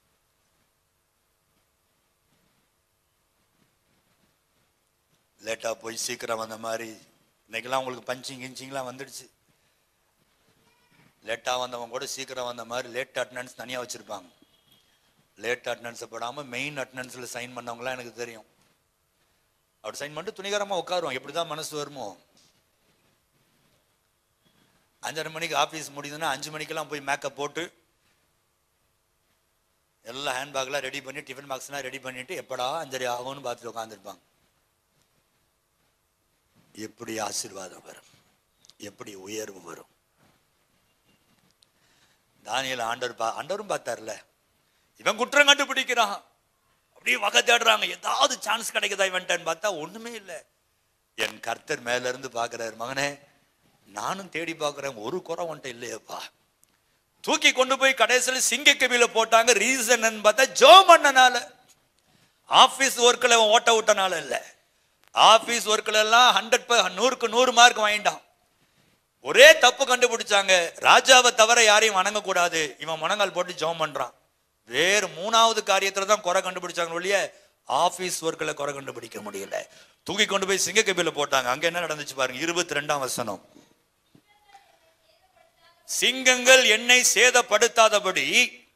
லேட்டா போய் சீக்கிரம் வந்த மாதிரி இன்னைக்கெல்லாம் உங்களுக்கு பஞ்சிங் கிஞ்சிங்லாம் வந்துடுச்சு லேட்டா வந்தவங்க கூட சீக்கிரம் வந்த மாதிரி லேட் அட்டண்டன்ஸ் தனியா வச்சிருப்பாங்க லேட் அட்டண்டன்ஸை போடாம மெயின் அட்டண்டன்ஸ்ல சைன் பண்ணவங்களாம் எனக்கு தெரியும் அவர் சைன் பண்ணிட்டு துணிகரமா உட்காருவோம் எப்படிதான் மனசு வருமோ அஞ்சரை மணிக்கு ஆஃபீஸ் முடியுதுன்னா அஞ்சு மணிக்கெல்லாம் போய் மேக்கப் போட்டு எல்லாம் ஹேண்ட்பேக்லாம் ரெடி பண்ணி டிஃபன் பாக்ஸ்லாம் ரெடி பண்ணிட்டு எப்படா அஞ்சரை ஆகும்னு பார்த்துட்டு உட்காந்துருப்பாங்க எப்படி ஆசீர்வாதம் வரும் எப்படி உயர்வு வரும் தானியல் ஆண்டவர் பா ஆண்டவரும் பார்த்தார்ல இவன் குற்றம் கண்டுபிடிக்கிறான் அப்படியே வகை தேடுறாங்க ஏதாவது சான்ஸ் கிடைக்குதா இவன்ட்டன்னு பார்த்தா ஒண்ணுமே இல்லை என் கர்த்தர் மேல இருந்து பாக்குறாரு மகனே நானும் தேடி பார்க்கிறேன் ஒரு குறை உன்ட்ட இல்லையப்பா தூக்கி கொண்டு போய் கடைசியில் சிங்க கபில போட்டாங்க ரீசன் பார்த்தா ஜோ பண்ணனால ஆபீஸ் ஒர்க்கில் ஓட்ட விட்டனால இல்ல ஆபீஸ் ஒர்க்கில் எல்லாம் ஹண்ட்ரட் நூறுக்கு நூறு மார்க் வாங்கிட்டான் ஒரே தப்பு கண்டுபிடிச்சாங்க ராஜாவை தவிர யாரையும் வணங்கக்கூடாது இவன் முனங்கால் போட்டு ஜெபம் பண்றான் வேறு மூணாவது காரியத்துல தான் குறை கண்டுபிடிச்சாங்க ஒழிய ஆபீஸ் ஒர்க்கில் குறை கண்டுபிடிக்க முடியல தூக்கி கொண்டு போய் சிங்க கபில போட்டாங்க அங்க என்ன நடந்துச்சு பாருங்க இருபத்தி ரெண்டாம் வசனம் சிங்கங்கள் என்னை சேதப்படுத்தாதபடி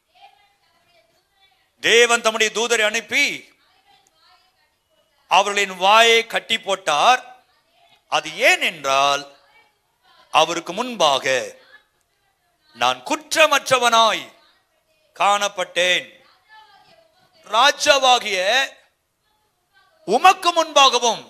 தேவன் தம்முடைய தூதரை அனுப்பி அவர்களின் வாயை கட்டி போட்டார் அது ஏன் என்றால் அவருக்கு முன்பாக நான் குற்றமற்றவனாய் காணப்பட்டேன் ராஜாவாகிய உமக்கு முன்பாகவும்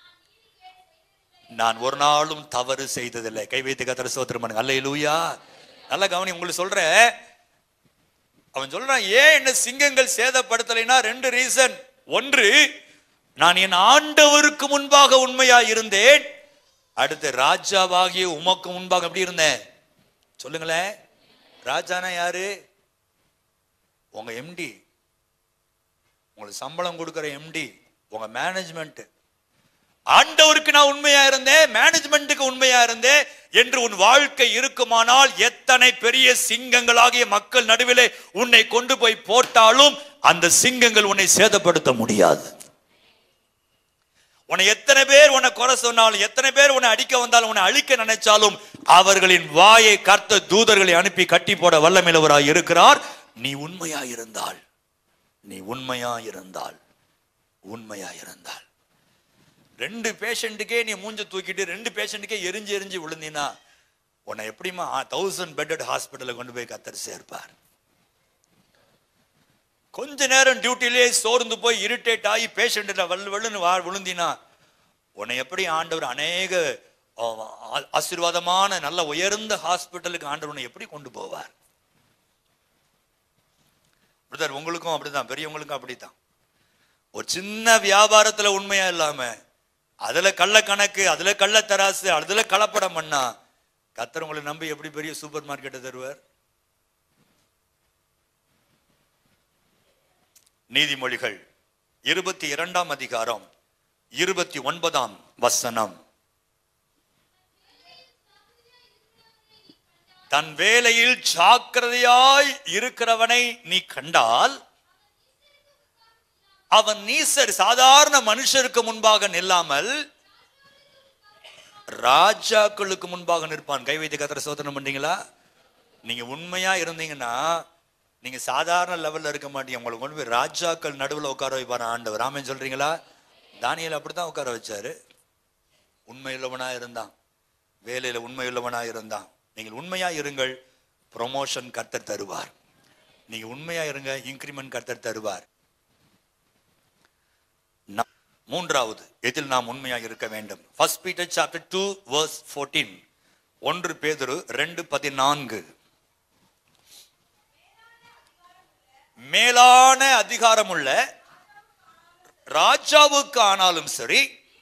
நான் ஒரு நாளும் தவறு செய்ததில்லை கை வைத்து கத்திர சோத்திரம் பண்ணுங்க அல்ல லூயா நல்ல கவனி உங்களுக்கு சொல்றேன் அவன் சொல்றான் ஏன் என்ன சிங்கங்கள் சேதப்படுத்தலைன்னா ரெண்டு ரீசன் ஒன்று நான் என் ஆண்டவருக்கு முன்பாக உண்மையா இருந்தேன் அடுத்து ராஜாவாகிய உமக்கு முன்பாக எப்படி இருந்தேன் சொல்லுங்களேன் ராஜானா யாரு உங்க எம்டி உங்களுக்கு சம்பளம் கொடுக்கிற எம்டி உங்க மேனேஜ்மெண்ட் ஆண்டவருக்கு நான் உண்மையா இருந்தேன் மேனேஜ்மெண்ட்டுக்கு உண்மையா இருந்தேன் என்று உன் வாழ்க்கை இருக்குமானால் எத்தனை பெரிய சிங்கங்களாகிய மக்கள் நடுவிலே உன்னை கொண்டு போய் போட்டாலும் அந்த சிங்கங்கள் உன்னை சேதப்படுத்த முடியாது உன்னை எத்தனை பேர் உன்னை குறை சொன்னாலும் எத்தனை பேர் உன்னை அடிக்க வந்தாலும் உன்னை அழிக்க நினைச்சாலும் அவர்களின் வாயை கர்த்த தூதர்களை அனுப்பி கட்டி போட வல்லமில்லவராய் இருக்கிறார் நீ உண்மையா இருந்தால் நீ உண்மையா இருந்தால் உண்மையா இருந்தால் ரெண்டு பேஷண்ட்டுக்கே நீ மூஞ்ச தூக்கிட்டு ரெண்டு பேஷண்ட்டுக்கே எரிஞ்சு எரிஞ்சு விழுந்தினா உன்னை எப்படிமா தௌசண்ட் பெட்டட் ஹாஸ்பிட்டலில் கொண்டு போய் கத்தர் சேர்ப்பார் கொஞ்ச நேரம் டியூட்டிலே சோர்ந்து போய் இரிட்டேட் ஆகி பேஷண்ட்ல வல்லு வல்லுன்னு வா விழுந்தினா உன்னை எப்படி ஆண்டவர் அநேக ஆ- ஆ- ஆசீர்வாதமான நல்ல உயர்ந்த ஹாஸ்பிட்டலுக்கு ஆண்டவர் உன்னை எப்படி கொண்டு போவார் பிரதர் உங்களுக்கும் அப்படிதான் பெரியவங்களுக்கும் அப்படித்தான் ஒரு சின்ன வியாபாரத்துல உண்மையா இல்லாம அதுல கள்ள கணக்கு அதுல கள்ள தராசு அதுல கலப்படம் பண்ணா கத்தர் உங்களை நம்பி எப்படி பெரிய சூப்பர் மார்க்கெட்டை தருவார் நீதிமொழிகள் இருபத்தி இரண்டாம் அதிகாரம் இருபத்தி ஒன்பதாம் வசனம் தன் வேலையில் ஜாக்கிரதையாய் இருக்கிறவனை நீ கண்டால் அவன் நீசர் சாதாரண மனுஷருக்கு முன்பாக நில்லாமல் ராஜாக்களுக்கு முன்பாக நிற்பான் கை வைத்து கத்திர சோதனை பண்ணீங்களா நீங்க உண்மையா இருந்தீங்கன்னா நீங்க சாதாரண லெவல்ல இருக்க மாட்டீங்க உங்களை கொண்டு போய் ராஜாக்கள் நடுவுல உட்கார வைப்பாரு ஆண்டவர் ராமன் சொல்றீங்களா தானியல் அப்படித்தான் உட்கார வச்சாரு உண்மையுள்ளவனா இருந்தான் வேலையில உண்மையுள்ளவனா இருந்தான் நீங்கள் உண்மையா இருங்கள் ப்ரொமோஷன் கர்த்தர் தருவார் நீங்க உண்மையா இருங்க இன்கிரிமெண்ட் கர்த்தர் தருவார் நா- மூன்றாவது எதில் நாம் உண்மையா இருக்க வேண்டும் first Peter chapter two verse fourteen ஒன்று பேதுரு ரெண்டு பதினான்கு மேலான அதிகாரமுள்ள ராஜாவுக்கு ஆனாலும் சரி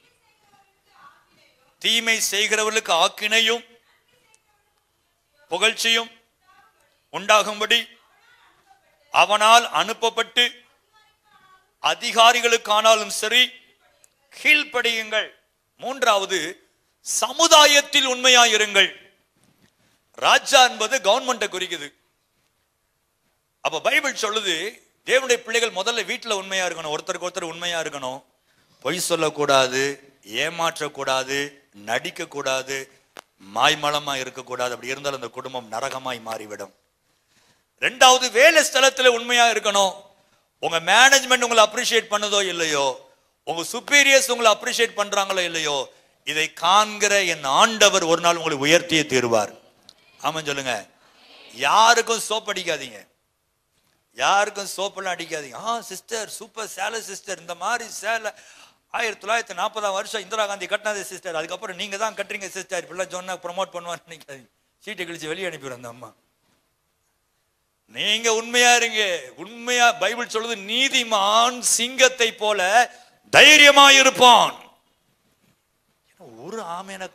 தீமை செய்கிறவர்களுக்கு ஆக்கினையும் புகழ்ச்சியும் உண்டாகும்படி அவனால் அனுப்பப்பட்டு அதிகாரிகளுக்கானாலும் சரி கீழ்ப்படியுங்கள் மூன்றாவது சமுதாயத்தில் உண்மையாயிருங்கள் ராஜா என்பது கவர்மெண்ட்டை குறிக்குது அப்ப பைபிள் சொல்லுது தேவனுடைய பிள்ளைகள் முதல்ல வீட்டுல உண்மையா இருக்கணும் ஒருத்தருக்கு ஒருத்தர் உண்மையா இருக்கணும் பொய் சொல்லக்கூடாது ஏமாற்றக்கூடாது நடிக்க கூடாது மாய்மலமா இருக்கக்கூடாது அப்படி இருந்தால் அந்த குடும்பம் நரகமாய் மாறிவிடும் ரெண்டாவது வேலை ஸ்தலத்துல உண்மையா இருக்கணும் உங்க மேனேஜ்மெண்ட் உங்களை அப்ரிஷியேட் பண்ணுதோ இல்லையோ உங்க சுப்பீரியர்ஸ் உங்களை அப்ரிஷியேட் பண்றாங்களோ இல்லையோ இதை காண்கிற என் ஆண்டவர் ஒரு நாள் உங்களை உயர்த்தியே தீருவார் ஆமாம் சொல்லுங்க யாருக்கும் சோப் அடிக்காதீங்க யாருக்கும் சோப்பெல்லாம் அடிக்காதீங்க ஆ சிஸ்டர் சூப்பர் சேலை சிஸ்டர் இந்த மாதிரி சேலை ஆயிரத்தி தொள்ளாயிரத்தி நாற்பதாம் வருஷம் இந்திரா காந்தி கட்டினது சிஸ்டர் அதுக்கப்புறம் நீங்க தான் கட்டுறீங்க சிஸ்டர் இப்படிலாம் சொன்னா ப்ரொமோட் பண்ணுவான்னு நினைக்காதீங்க சீட்டை கிழிச்சு வெளியே அனுப்பிடுறோம் அந்த அம்மா நீங்க உண்மையா இருங்க உண்மையா பைபிள் சொல்லுது நீதிமான் சிங்கத்தை போல தைரியமா இருப்பான் என்ன ஒரு ஆமேன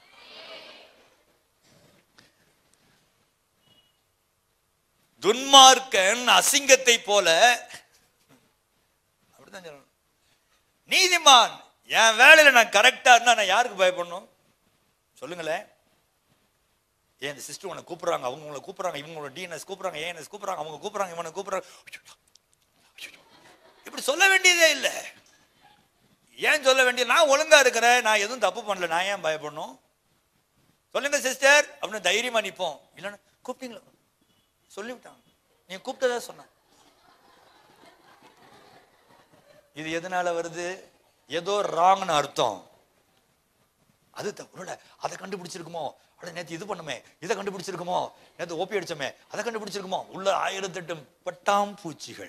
துன்மார்க்கன் அசிங்கத்தை போல அப்படிதான் சொல்லணும் நீதிமான் என் வேலையில நான் கரெக்டா இருந்தா நான் யாருக்கு பயப்படணும் சொல்லுங்களேன் ஏன் இந்த சிஸ்டர் உன்னை கூப்பிடுறாங்க அவங்க உங்களை கூப்பிடுறாங்க இவங்க உங்களை டிஎன்எஸ் கூப்பிடுறாங்க ஏஎன்எஸ் கூப்பிடுறாங்க அவங்க கூப்பிடுறாங்க இவனை கூப்பிடுறாங்க ஐயோ, இப்படி சொல்ல வேண்டியதே இல்லை ஏன் சொல்ல வேண்டிய நான் ஒழுங்கா இருக்கிறேன் நான் எதுவும் தப்பு பண்ணல நான் ஏன் பயப்படணும் சொல்லுங்க சிஸ்டர் அப்படின்னு தைரியமா நிப்போம் இல்லைன்னா கூப்பிட்டீங்களா சொல்லிவிட்டாங்க நீங்க கூப்பிட்டதா சொன்ன இது எதனால வருது ஏதோ ராங்னு அர்த்தம் அது தப்பு அதை கண்டுபிடிச்சிருக்குமோ அட நேத்து இது பண்ணுமே இதை கண்டுபிடிச்சிருக்குமோ நேத்து ஓப்பி அடிச்சோமே அதை கண்டுபிடிச்சிருக்குமோ உள்ள ஆயிரத்தெட்டு பட்டாம்பூச்சிகள்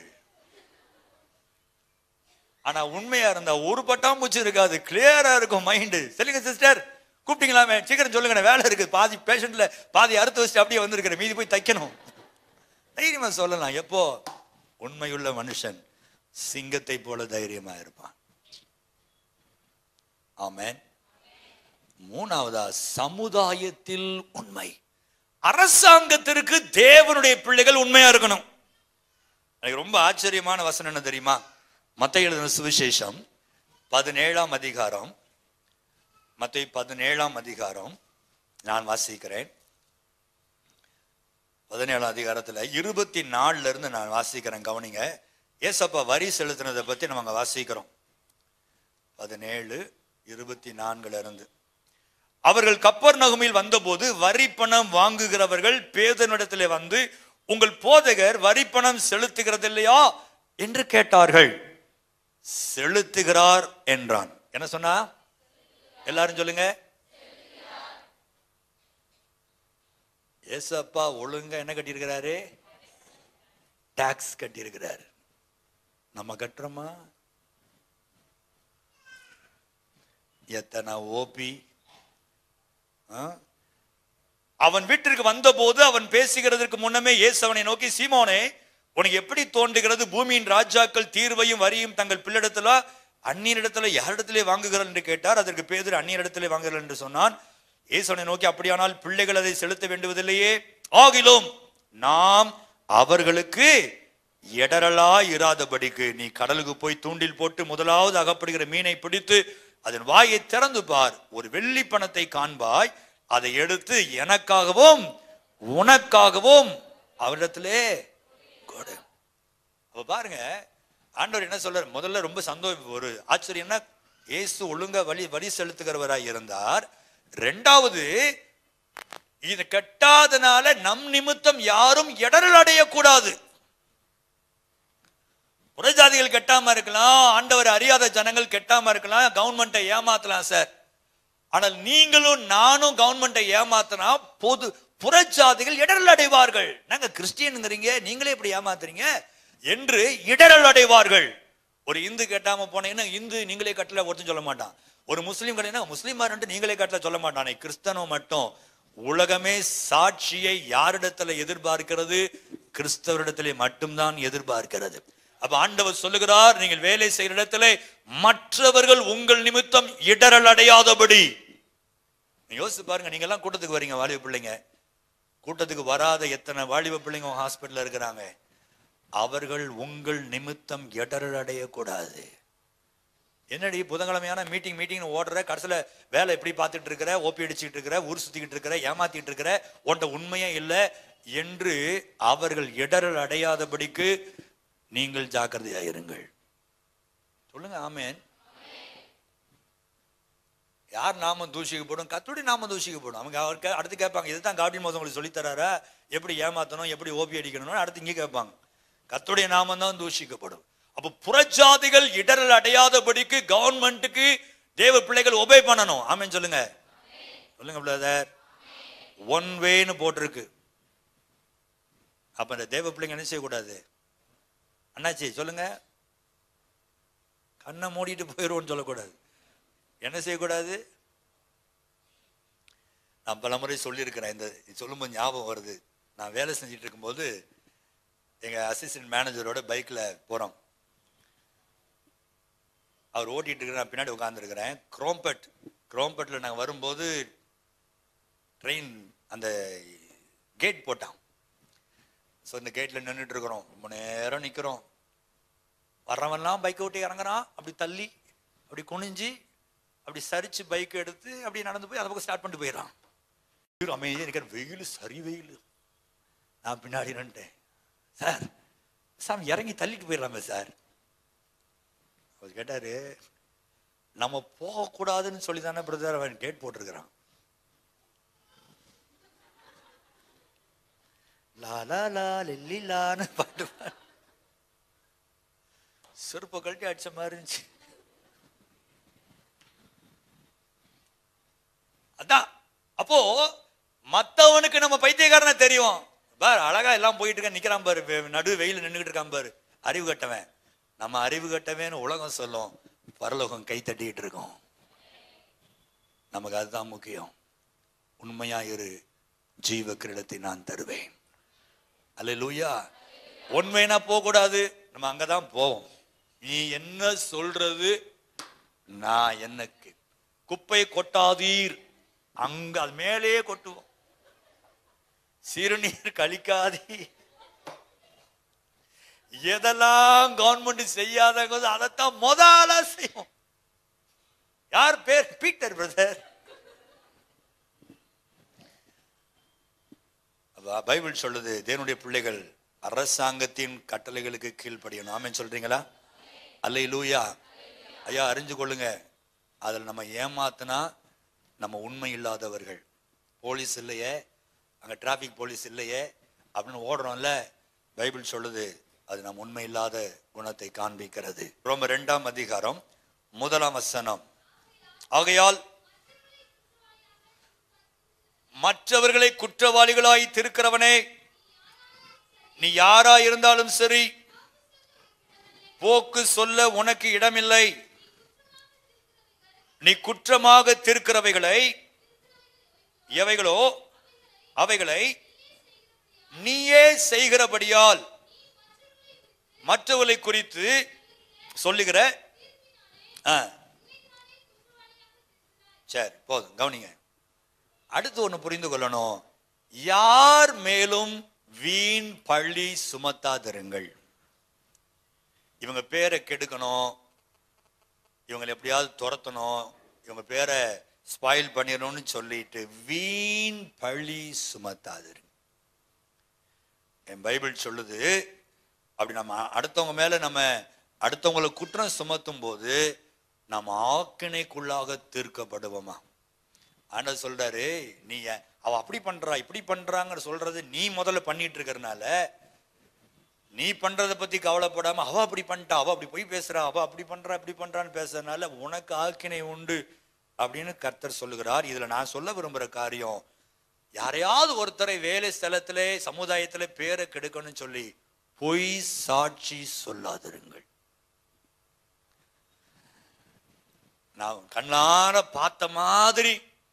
ஆனா உண்மையா இருந்தா ஒரு பட்டாம்பூச்சி இருக்காது கிளியரா இருக்கும் மைண்டு சொல்லுங்க சிஸ்டர் கூப்பிட்டீங்களாமே சீக்கிரம் சொல்லுங்க வேலை இருக்கு பாதி பேஷண்ட்ல பாதி அறுத்து வச்சுட்டு அப்படியே வந்திருக்கிறேன் மீதி போய் தைக்கணும் தைரியமா சொல்லலாம் எப்போ உண்மையுள்ள மனுஷன் சிங்கத்தை போல தைரியமா இருப்பான் ஆமென் மூணாவதா சமுதாயத்தில் உண்மை அரசாங்கத்திற்கு தேவனுடைய பிள்ளைகள் உண்மையா இருக்கணும் எனக்கு ரொம்ப ஆச்சரியமான வசனம் என்ன தெரியுமா மத்திய எழுதின சுவிசேஷம் பதினேழாம் அதிகாரம் மத்திய பதினேழாம் அதிகாரம் நான் வாசிக்கிறேன் பதினேழாம் அதிகாரத்துல இருபத்தி நாலுல இருந்து நான் வாசிக்கிறேன் கவனிங்க ஏசப்பா வரி செலுத்தினதை பத்தி நம்ம அங்க வாசிக்கிறோம் பதினேழு இருபத்தி நான்குல இருந்து அவர்கள் கப்பர் நகுமில் வந்தபோது வரி பணம் வாங்குகிறவர்கள் பேதனிடத்திலே வந்து உங்கள் போதகர் வரி பணம் செலுத்துகிறதில்லையா என்று கேட்டார்கள் செலுத்துகிறார் என்றான் என்ன சொன்னா எல்லாரும் சொல்லுங்க ஏசப்பா ஒழுங்கா என்ன கட்டியிருக்கிறாரு டாக்ஸ் கட்டியிருக்கிறார் நம்ம கட்டுறோமா எத்தனை ஓபி அவன் வீட்டிற்கு வந்தபோது அவன் பேசுகிறதற்கு முன்னமே இயேசு அவனை நோக்கி சீமோனே உனக்கு எப்படி தோன்றுகிறது பூமியின் ராஜாக்கள் தீர்வையும் வரியும் தங்கள் பிள்ளிடத்துல அந்நியரிடத்துல யாரிடத்திலே வாங்குகிறார் என்று கேட்டார் அதற்கு பேதர் அந்நியரிடத்திலே வாங்குகிறார் என்று சொன்னான் இயேசு அவனை நோக்கி அப்படியானால் பிள்ளைகள் அதை செலுத்த வேண்டுவதில்லையே ஆகிலும் நாம் அவர்களுக்கு இடரலா இராதபடிக்கு நீ கடலுக்கு போய் தூண்டில் போட்டு முதலாவது அகப்படுகிற மீனை பிடித்து அதன் வாயை திறந்து பார் ஒரு வெள்ளி பணத்தை காண்பாய் அதை எடுத்து எனக்காகவும் உனக்காகவும் அவரிடத்திலே கொடு அப்ப பாருங்க ஆண்டவர் என்ன சொல்றார் முதல்ல ரொம்ப சந்தோஷம் ஒரு ஆச்சரியம்னா இயேசு ஒழுங்கா வழி வழி செலுத்துகிறவராய் இருந்தார் ரெண்டாவது இது கட்டாதனால நம் நிமித்தம் யாரும் இடரல் அடையக்கூடாது புறஜாதிகள் கெட்டாம இருக்கலாம் ஆண்டவர் அறியாத ஜனங்கள் கெட்டாம இருக்கலாம் கவர்மெண்ட்டை ஏமாத்தலாம் சார் ஆனால் நீங்களும் நானும் கவர்மெண்ட்டை ஏமாத்தினா பொது புறஜாதிகள் இடரல் அடைவார்கள் நாங்க கிறிஸ்டியனுங்கிறீங்க நீங்களே இப்படி ஏமாத்துறீங்க என்று இடரல் அடைவார்கள் ஒரு இந்து கட்டாம போனீங்கன்னா இந்து நீங்களே கட்டல ஒருத்தன் சொல்ல மாட்டான் ஒரு முஸ்லீம் கட்டினா முஸ்லீம் நீங்களே கட்டல சொல்ல மாட்டானே கிறிஸ்தவம் மட்டும் உலகமே சாட்சியை யாரிடத்துல எதிர்பார்க்கிறது கிறிஸ்தவரிடத்திலே மட்டும்தான் எதிர்பார்க்கிறது அப்ப ஆண்டவர் சொல்லுகிறார் நீங்கள் வேலை செய்கிற இடத்திலே மற்றவர்கள் உங்கள் நிமித்தம் இடரல் அடையாதபடி நீங்க யோசிச்சு பாருங்க நீங்க எல்லாம் கூட்டத்துக்கு வரீங்க வாலிப பிள்ளைங்க கூட்டத்துக்கு வராத எத்தனை வாலிப பிள்ளைங்க ஹாஸ்பிட்டல்ல இருக்கிறாங்க அவர்கள் உங்கள் நிமித்தம் இடரல் அடையக்கூடாது என்னடி புதன்கிழமையான மீட்டிங் மீட்டிங் ஓடுற கடைசியில வேலை எப்படி பார்த்துட்டு இருக்கிற ஓப்பி அடிச்சுட்டு இருக்கிற ஊர் சுத்திக்கிட்டு இருக்கிற ஏமாத்திட்டு இருக்கிற உன்ட்ட உண்மையே இல்லை என்று அவர்கள் இடரல் அடையாதபடிக்கு நீங்கள் ஜாக்கிரதையாயிருங்கள் சொல்லுங்க ஆமேன் யார் நாமம் தூஷிக்கப்படும் கத்துடி நாமம் தூஷிக்கப்படும் அவங்க அவருக்கு அடுத்து கேட்பாங்க இதுதான் காபில் மோசம் உங்களுக்கு சொல்லித் தராரா எப்படி ஏமாத்தணும் எப்படி ஓபி அடிக்கணும்னு அடுத்து இங்கே கேட்பாங்க கத்துடைய நாமம் தான் தூஷிக்கப்படும் அப்போ புறஜாதிகள் இடரல் அடையாதபடிக்கு கவர்மெண்ட்டுக்கு தேவ பிள்ளைகள் ஒபே பண்ணணும் ஆமென் சொல்லுங்க சொல்லுங்க பிரதர் ஒன் வேன்னு போட்டிருக்கு அப்ப இந்த தேவ பிள்ளைங்க என்ன செய்யக்கூடாது அண்ணாச்சி சொல்லுங்க கண்ணை மூடிட்டு போயிடுவோம்னு சொல்லக்கூடாது என்ன செய்யக்கூடாது நான் பல முறை சொல்லியிருக்கிறேன் இந்த இது சொல்லும்போது ஞாபகம் வருது நான் வேலை செஞ்சுட்டு இருக்கும்போது எங்க அசிஸ்டன்ட் மேனேஜரோட பைக்ல போறோம் அவர் ஓட்டிட்டு இருக்கிற நான் பின்னாடி உட்காந்துருக்கிறேன் குரோம்பட் குரோம்பட்ல நாங்கள் வரும்போது ட்ரெயின் அந்த கேட் போட்டான் ஸோ இந்த கேட்ல நின்றுட்டு இருக்கிறோம் ரொம்ப நேரம் நிற்கிறோம் வர்றவன்லாம் பைக்கை விட்டு இறங்குறான் அப்படி தள்ளி அப்படி குனிஞ்சு அப்படி சரிச்சு பைக் எடுத்து அப்படி நடந்து போய் அந்த பக்கம் ஸ்டார்ட் பண்ணிட்டு போயிடறான் இவரு அமைதியா இருக்கிற வெயில் சரி வெயில் நான் பின்னாடி நின்ட்டேன் சார் சாமி இறங்கி தள்ளிட்டு போயிடலாமே சார் அவர் கேட்டாரு நம்ம போகக்கூடாதுன்னு சொல்லி தானே பிரதர் அவன் கேட் போட்டிருக்கிறான் லா லா லா லில்லி லான்னு பாட்டு பாடு. செருப்பை கழட்டி அடிச்ச மாதிரி இருந்துச்சு அதான் அப்போ மத்தவனுக்கு நம்ம பைத்தியக்காரனை தெரியும் பாரு அழகா எல்லாம் போயிட்டு இருக்க நிக்கிறான் பாரு வெ- நடு வெயில நின்னுகிட்டு இருக்கான் பாரு அறிவு கட்டவன் நம்ம அறிவு கட்டவேன்னு உலகம் சொல்லும் பரலோகம் கை தட்டிட்டு இருக்கோம் நமக்கு அதுதான் முக்கியம் உண்மையா இரு ஜீவ கிரீடத்தை நான் தருவேன் அல்ல லூயா உண்மைனா போக கூடாது நம்ம அங்கதான் போவோம் நீ என்ன சொல்றது நான் என்னக்கு குப்பை கொட்டாதீர் அங்க அது மேலேயே கொட்டுவோம் சிறுநீர் கழிக்காதீர் எதெல்லாம் கவர்மெண்ட் செய்யாதங்க அதைத்தான் முதல்ல செய்யும் யார் பேர் பீட்டர் பிரதர் பைபிள் சொல்லுது தேவனுடைய பிள்ளைகள் அரசாங்கத்தின் கட்டளைகளுக்கு கீழ்ப்படியணும் ஆமென் சொல்றீங்களா அல்லை லூயா ஐயா அறிஞ்சு கொள்ளுங்க அதில் நம்ம ஏமாத்தினா நம்ம உண்மை இல்லாதவர்கள் போலீஸ் இல்லையே அங்கே டிராஃபிக் போலீஸ் இல்லையே அப்படின்னு ஓடுறோம்ல பைபிள் சொல்லுது அது நம்ம உண்மை இல்லாத குணத்தை காண்பிக்கிறது ரொம்ப ரெண்டாம் அதிகாரம் முதலாம் வசனம் ஆகையால் மற்றவர்களை குற்றவாளிகளாய் திருக்கிறவனே நீ யாரா இருந்தாலும் சரி போக்கு சொல்ல உனக்கு இடமில்லை நீ குற்றமாக திருக்கிறவைகளை எவைகளோ அவைகளை நீயே செய்கிறபடியால் மற்றவர்களை குறித்து சொல்லுகிற ஆ. சரி போதும் கவனிங்க அடுத்து ஒண்ணு புரிந்து கொள்ளணும் யார் மேலும் வீண் பழி சுமத்தாதிருங்கள் இவங்க பேரை கெடுக்கணும் இவங்களை எப்படியாவது துரத்தணும் இவங்க பேரை ஸ்பாயில் பண்ணிடணும்னு சொல்லிட்டு வீண் பழி சுமத்தாதிருங்க என் பைபிள் சொல்லுது அப்படி நம்ம அடுத்தவங்க மேல நம்ம அடுத்தவங்களை குற்றம் சுமத்தும் போது நம்ம ஆக்கினைக்குள்ளாக தீர்க்கப்படுவோமா ஆண்டவர் சொல்றாரு நீ ஏன் அவ அப்படி பண்றா இப்படி பண்றாங்கன்னு சொல்றது நீ முதல்ல பண்ணிட்டு இருக்கறனால நீ பண்றத பத்தி கவலைப்படாம அவ அப்படி பண்ணிட்டா அவ அப்படி போய் பேசுறா அவ அப்படி பண்றா இப்படி பண்றான்னு பேசுறதுனால உனக்கு ஆக்கினை உண்டு அப்படின்னு கர்த்தர் சொல்லுகிறார் இதுல நான் சொல்ல விரும்புற காரியம் யாரையாவது ஒருத்தரை வேலை ஸ்தலத்திலே சமுதாயத்திலே பேரை கெடுக்கணும்னு சொல்லி பொய் சாட்சி சொல்லாதிருங்கள் நான் கண்ணார பார்த்த மாதிரி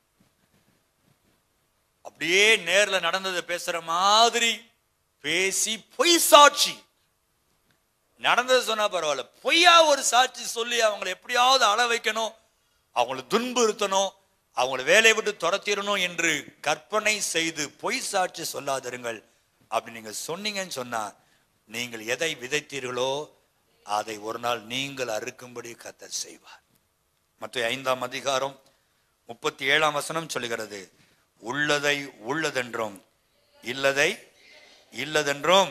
அப்படியே நேர்ல நடந்ததை பேசுற மாதிரி பேசி பொய் சாட்சி நடந்தது சொன்னா பரவாயில்ல பொய்யா ஒரு சாட்சி சொல்லி அவங்களை எப்படியாவது அள வைக்கணும் அவங்களை துன்புறுத்தணும் அவங்கள வேலையை விட்டு துரத்திடணும் என்று கற்பனை செய்து பொய் சாட்சி சொல்லாதிருங்கள் அப்படி நீங்க சொன்னீங்கன்னு சொன்னா நீங்கள் எதை விதைத்தீர்களோ அதை ஒரு நாள் நீங்கள் அறுக்கும்படி கத்தர் செய்வார் மற்ற ஐந்தாம் அதிகாரம் முப்பத்தி ஏழாம் வசனம் சொல்லுகிறது உள்ளதை உள்ளதென்றும் இல்லதை இல்லதென்றும்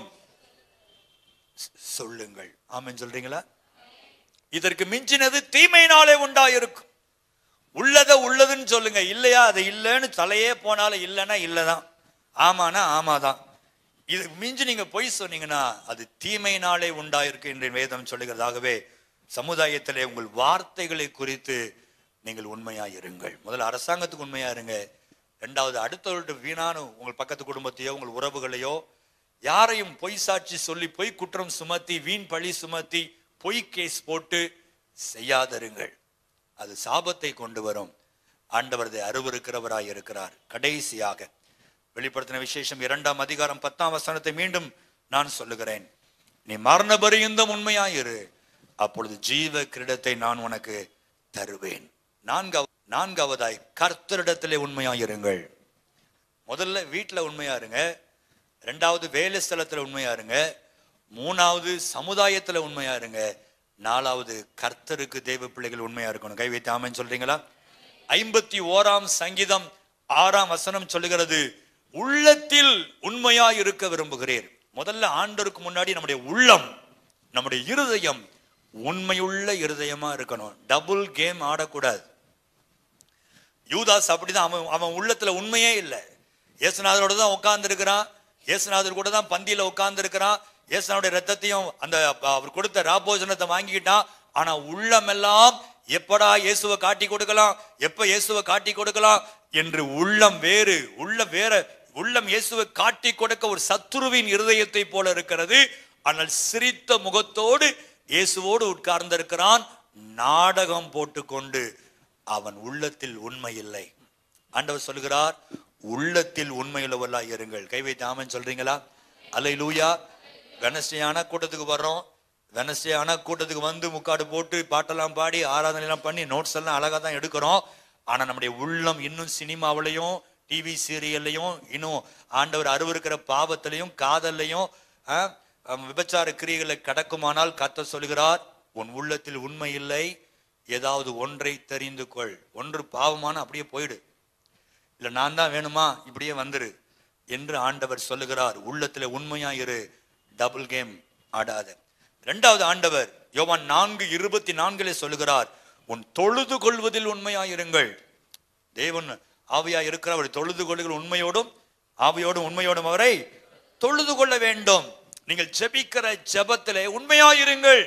சொ- சொல்லுங்கள் ஆமென் சொல்றீங்களா இதற்கு மிஞ்சினது தீமையினாலே உண்டாயிருக்கும் உள்ளத உள்ளதுன்னு சொல்லுங்க இல்லையா அது இல்லைன்னு தலையே போனாலும் இல்லைன்னா இல்லைதான் ஆமானா ஆமாதான் இது மிஞ்சி நீங்க பொய் சொன்னீங்கன்னா அது தீமையினாலே உண்டாயிருக்கு என்று வேதம் சொல்லுகிறதாகவே சமுதாயத்திலே உங்கள் வார்த்தைகளை குறித்து நீங்கள் உண்மையா இருங்கள் முதல்ல அரசாங்கத்துக்கு உண்மையா இருங்க ரெண்டாவது அடுத்தவர்கள்ட்ட வீணான உங்கள் பக்கத்து குடும்பத்தையோ உங்கள் உறவுகளையோ யாரையும் பொய் சாட்சி சொல்லி பொய் குற்றம் சுமத்தி வீண் பழி சுமத்தி பொய் கேஸ் போட்டு செய்யாதருங்கள் அது சாபத்தை கொண்டு வரும் ஆண்டவர் அதை அருவருக்கிறவராய் இருக்கிறார் கடைசியாக வெளிப்படுத்தின விசேஷம் இரண்டாம் அதிகாரம் பத்தாம் வசனத்தை மீண்டும் நான் சொல்லுகிறேன் நீ மரண பரியந்தம் உண்மையாயிரு அப்பொழுது ஜீவ கிரீடத்தை நான் உனக்கு தருவேன் நான்காவது நான்காவதாய் கர்த்தரிடத்திலே உண்மையாயிருங்கள் முதல்ல வீட்டுல உண்மையா இருங்க ரெண்டாவது வேலை ஸ்தலத்துல உண்மையா இருங்க மூணாவது சமுதாயத்துல உண்மையா இருங்க நாலாவது கர்த்தருக்கு தெய்வ பிள்ளைகள் உண்மையா இருக்கணும் கை வைத்து ஆமென் சொல்றீங்களா ஐம்பத்தி ஓராம் சங்கீதம் ஆறாம் வசனம் சொல்லுகிறது உள்ளத்தில் உண்மையா இருக்க விரும்புகிறேன் முதல்ல ஆண்டருக்கு முன்னாடி நம்முடைய உள்ளம் நம்முடைய இருதயம் உண்மையுள்ள இருதயமா இருக்கணும் டபுள் கேம் ஆடக்கூடாது யூதாஸ் அப்படிதான் அவன் அவன் உள்ளத்துல உண்மையே இல்லை இயேசுநாதரோட தான் உட்கார்ந்து இருக்கிறான் இயேசுநாதர் கூட தான் பந்தியில உட்கார்ந்து இருக்கிறான் இயேசுநாதருடைய ரத்தத்தையும் அந்த அஹ், அவர் கொடுத்த ராபோஜனத்தை வாங்கிக்கிட்டான் ஆனா உள்ளமெல்லாம் எப்படா இயேசுவை காட்டி கொடுக்கலாம் எப்ப இயேசுவை காட்டி கொடுக்கலாம் என்று உள்ளம் வேறு உள்ள வேற உள்ளம் இயேசுவை காட்டி கொடுக்க ஒரு சத்துருவின் இருதயத்தை போல இருக்கிறது ஆனால் சிரித்த முகத்தோடு இயேசுவோடு உட்கார்ந்திருக்கிறான் நாடகம் போட்டுக்கொண்டு அவன் உள்ளத்தில் உண்மை இல்லை ஆண்டவர் சொல்கிறார் உள்ளத்தில் உண்மையுள்ளவர்களாய் இருங்கள் கை வைத்து ஆமென் சொல்றீங்களா அல்லை லூயா வெனஸ்டேயான கூட்டத்துக்கு வர்றோம் வெனஸ்டேயான கூட்டத்துக்கு வந்து முக்காடு போட்டு பாட்டெல்லாம் பாடி ஆராதனை எல்லாம் பண்ணி நோட்ஸ் எல்லாம் அழகா தான் எடுக்கிறோம் ஆனா நம்முடைய உள்ளம் இன்னும் சினிமாவிலையும் டிவி சீரியல்லையும் இன்னும் ஆண்டவர் அருவருக்கிற பாவத்திலையும் காதல்லையும் ஆ, அஹ், விபச்சார கிரியைகளை கடக்குமானால் கத்த சொல்கிறார் உன் உள்ளத்தில் உண்மை இல்லை ஏதாவது ஒன்றை தெரிந்து கொள் ஒன்று பாவமான அப்படியே போயிடு இல்ல நான் தான் வேணுமா இப்படியே வந்துரு என்று ஆண்டவர் சொல்லுகிறார் உள்ளத்துல உண்மையா இரு டபுள் கேம் ஆடாத இரண்டாவது ஆண்டவர் யோவான் நான்கு இருபத்தி நான்கிலே சொல்லுகிறார் உன் தொழுது கொள்வதில் உண்மையா இருங்கள் தேவன் ஆவியா இருக்கிறவர் தொழுது கொள்ளுகிற உண்மையோடும் ஆவியோடும் உண்மையோடும் அவரை தொழுது கொள்ள வேண்டும் நீங்கள் ஜெபிக்கிற ஜெபத்திலே உண்மையாயிருங்கள்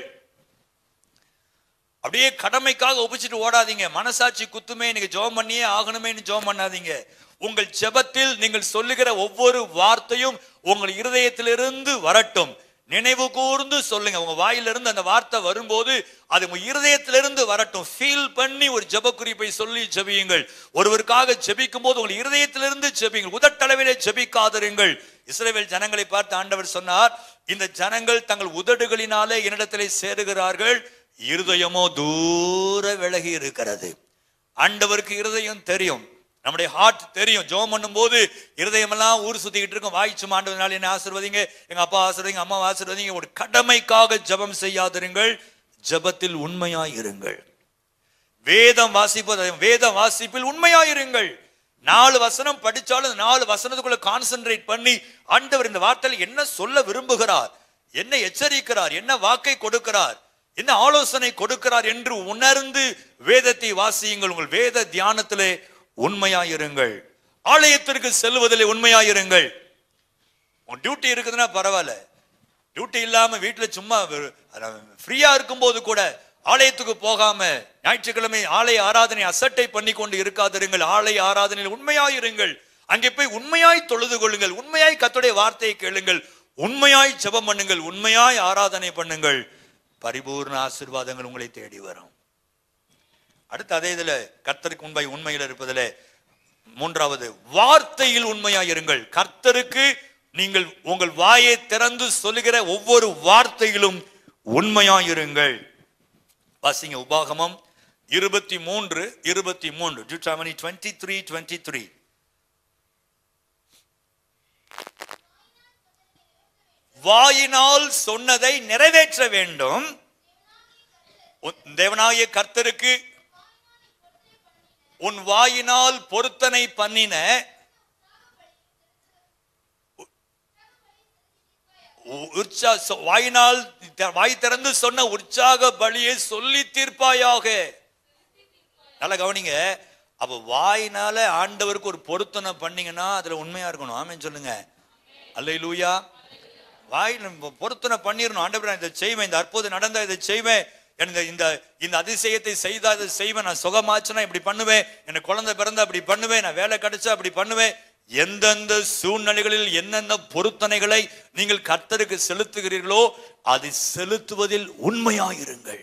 அப்படியே கடமைக்காக ஒப்பிச்சிட்டு ஓடாதீங்க மனசாட்சி குத்துமே நீங்க ஜெபம் பண்ணியே ஆகணுமேன்னு ஜெபம் பண்ணாதீங்க உங்கள் ஜெபத்தில் நீங்கள் சொல்லுகிற ஒவ்வொரு வார்த்தையும் உங்கள் இருதயத்திலிருந்து வரட்டும் நினைவு கூர்ந்து சொல்லுங்க உங்க வாயிலிருந்து அந்த வார்த்தை வரும்போது அது உங்க இருதயத்திலிருந்து வரட்டும் ஃபீல் பண்ணி ஒரு ஜெப குறிப்பை சொல்லி ஜெபியுங்கள் ஒருவருக்காக ஜெபிக்கும் போது உங்கள் இருதயத்திலிருந்து ஜெபியுங்கள் உதட்டளவிலே ஜெபிக்காதிருங்கள் இஸ்ரவேல் ஜனங்களை பார்த்து ஆண்டவர் சொன்னார் இந்த ஜனங்கள் தங்கள் உதடுகளினாலே என்னிடத்திலே சேருகிறார்கள் இருதயமோ தூர விலகி இருக்கிறது ஆண்டவருக்கு இருதயம் தெரியும் நம்முடைய ஹார்ட் தெரியும் ஜோம் பண்ணும்போது இருதயமெல்லாம் ஊர் சுத்திக்கிட்டு இருக்கும் வாய்ச்சு ஆண்டவனால என்ன ஆசிர்வதிங்க எங்க அப்பா ஆசிர்வதிங்க அம்மா ஆசிர்வதிங்க ஒரு கடமைக்காக ஜெபம் செய்யாதிருங்கள் ஜெபத்தில் உண்மையாய் இருங்கள் வேதம் வாசிப்பது வேத வாசிப்பில் உண்மையாயிருங்கள் நாலு வசனம் படிச்சாலும் அந்த நாலு வசனத்துக்குள்ள கான்சென்ட்ரேட் பண்ணி ஆண்டவர் இந்த வார்த்தையில என்ன சொல்ல விரும்புகிறார் என்ன எச்சரிக்கிறார் என்ன வாக்கை கொடுக்கிறார் என்ன ஆலோசனை கொடுக்கிறார் என்று உணர்ந்து வேதத்தை வாசியுங்கள் உங்கள் வேத தியானத்திலே உண்மையாயிருங்கள் ஆலயத்திற்கு செல்வதிலே உண்மையாயிருங்கள் உன் டியூட்டி இருக்குதுன்னா பரவாயில்ல டியூட்டி இல்லாம வீட்டுல சும்மா ஃப்ரீயா இருக்கும்போது கூட ஆலயத்துக்கு போகாம ஞாயிற்றுக்கிழமை ஆலய ஆராதனை அசட்டை பண்ணி கொண்டு இருக்காதிருங்கள் ஆலய ஆராதனையில் உண்மையாயிருங்கள் அங்கே போய் உண்மையாய் தொழுது கொள்ளுங்கள் உண்மையாய் கர்த்தருடைய வார்த்தையை கேளுங்கள் உண்மையாய் ஜெபம் பண்ணுங்கள் உண்மையாய் ஆராதனை பண்ணுங்கள் பரிபூர்ண ஆசீர்வாதங்கள் உங்களை தேடி வரும் அடுத்து அதே இதுல கர்த்தருக்கு முன்பாய் உண்மையில் இருப்பதுல மூன்றாவது வார்த்தையில் உண்மையாய் இருங்கள் கர்த்தருக்கு நீங்கள் உங்கள் வாயை திறந்து சொல்லுகிற ஒவ்வொரு வார்த்தையிலும் உண்மையாய் இருங்கள் வாசிங்க உபாகமம் இருபத்தி மூன்று இருபத்தி மூன்று ஜூட்டாமணி டுவெண்ட்டி த்ரீ டுவெண்ட்டி த்ரீ வாயினால் சொன்னதை நிறைவேற்ற வேண்டும் உன் தேவனாகிய கர்த்தருக்கு உன் வாயினால் பொருத்தனை பண்ணின உ- உற்சா சொ- வாயினால் த- வாய் திறந்து சொன்ன உற்சாக பலியை சொல்லி தீர்ப்பாயாக நல்லா கவனிங்க அப்ப வாயினால ஆண்டவருக்கு ஒரு பொருத்தனை பண்ணீங்கன்னா அதுல உண்மையா இருக்கணும் ஆமென் சொல்லுங்க அல்லை லூயா வாயில் பொருத்தனை பண்ணிடணும் ஆண்டவர் நான் இதை செய்வேன் இந்த அற்புதம் நடந்தா இதை செய்வேன் எனக்கு இந்த இந்த அதிசயத்தை செய்தா இதை செய்வேன் நான் சுகமாச்சுன்னா இப்படி பண்ணுவேன் எனக்கு குழந்தை பிறந்தா அப்படி பண்ணுவேன் நான் வேலை கிடைச்சா அப்படி பண்ணுவேன் எந்தெந்த சூழ்நிலைகளில் என்னென்ன பொருத்தனைகளை நீங்கள் கர்த்தருக்கு செலுத்துகிறீர்களோ அதை செலுத்துவதில் உண்மையாயிருங்கள்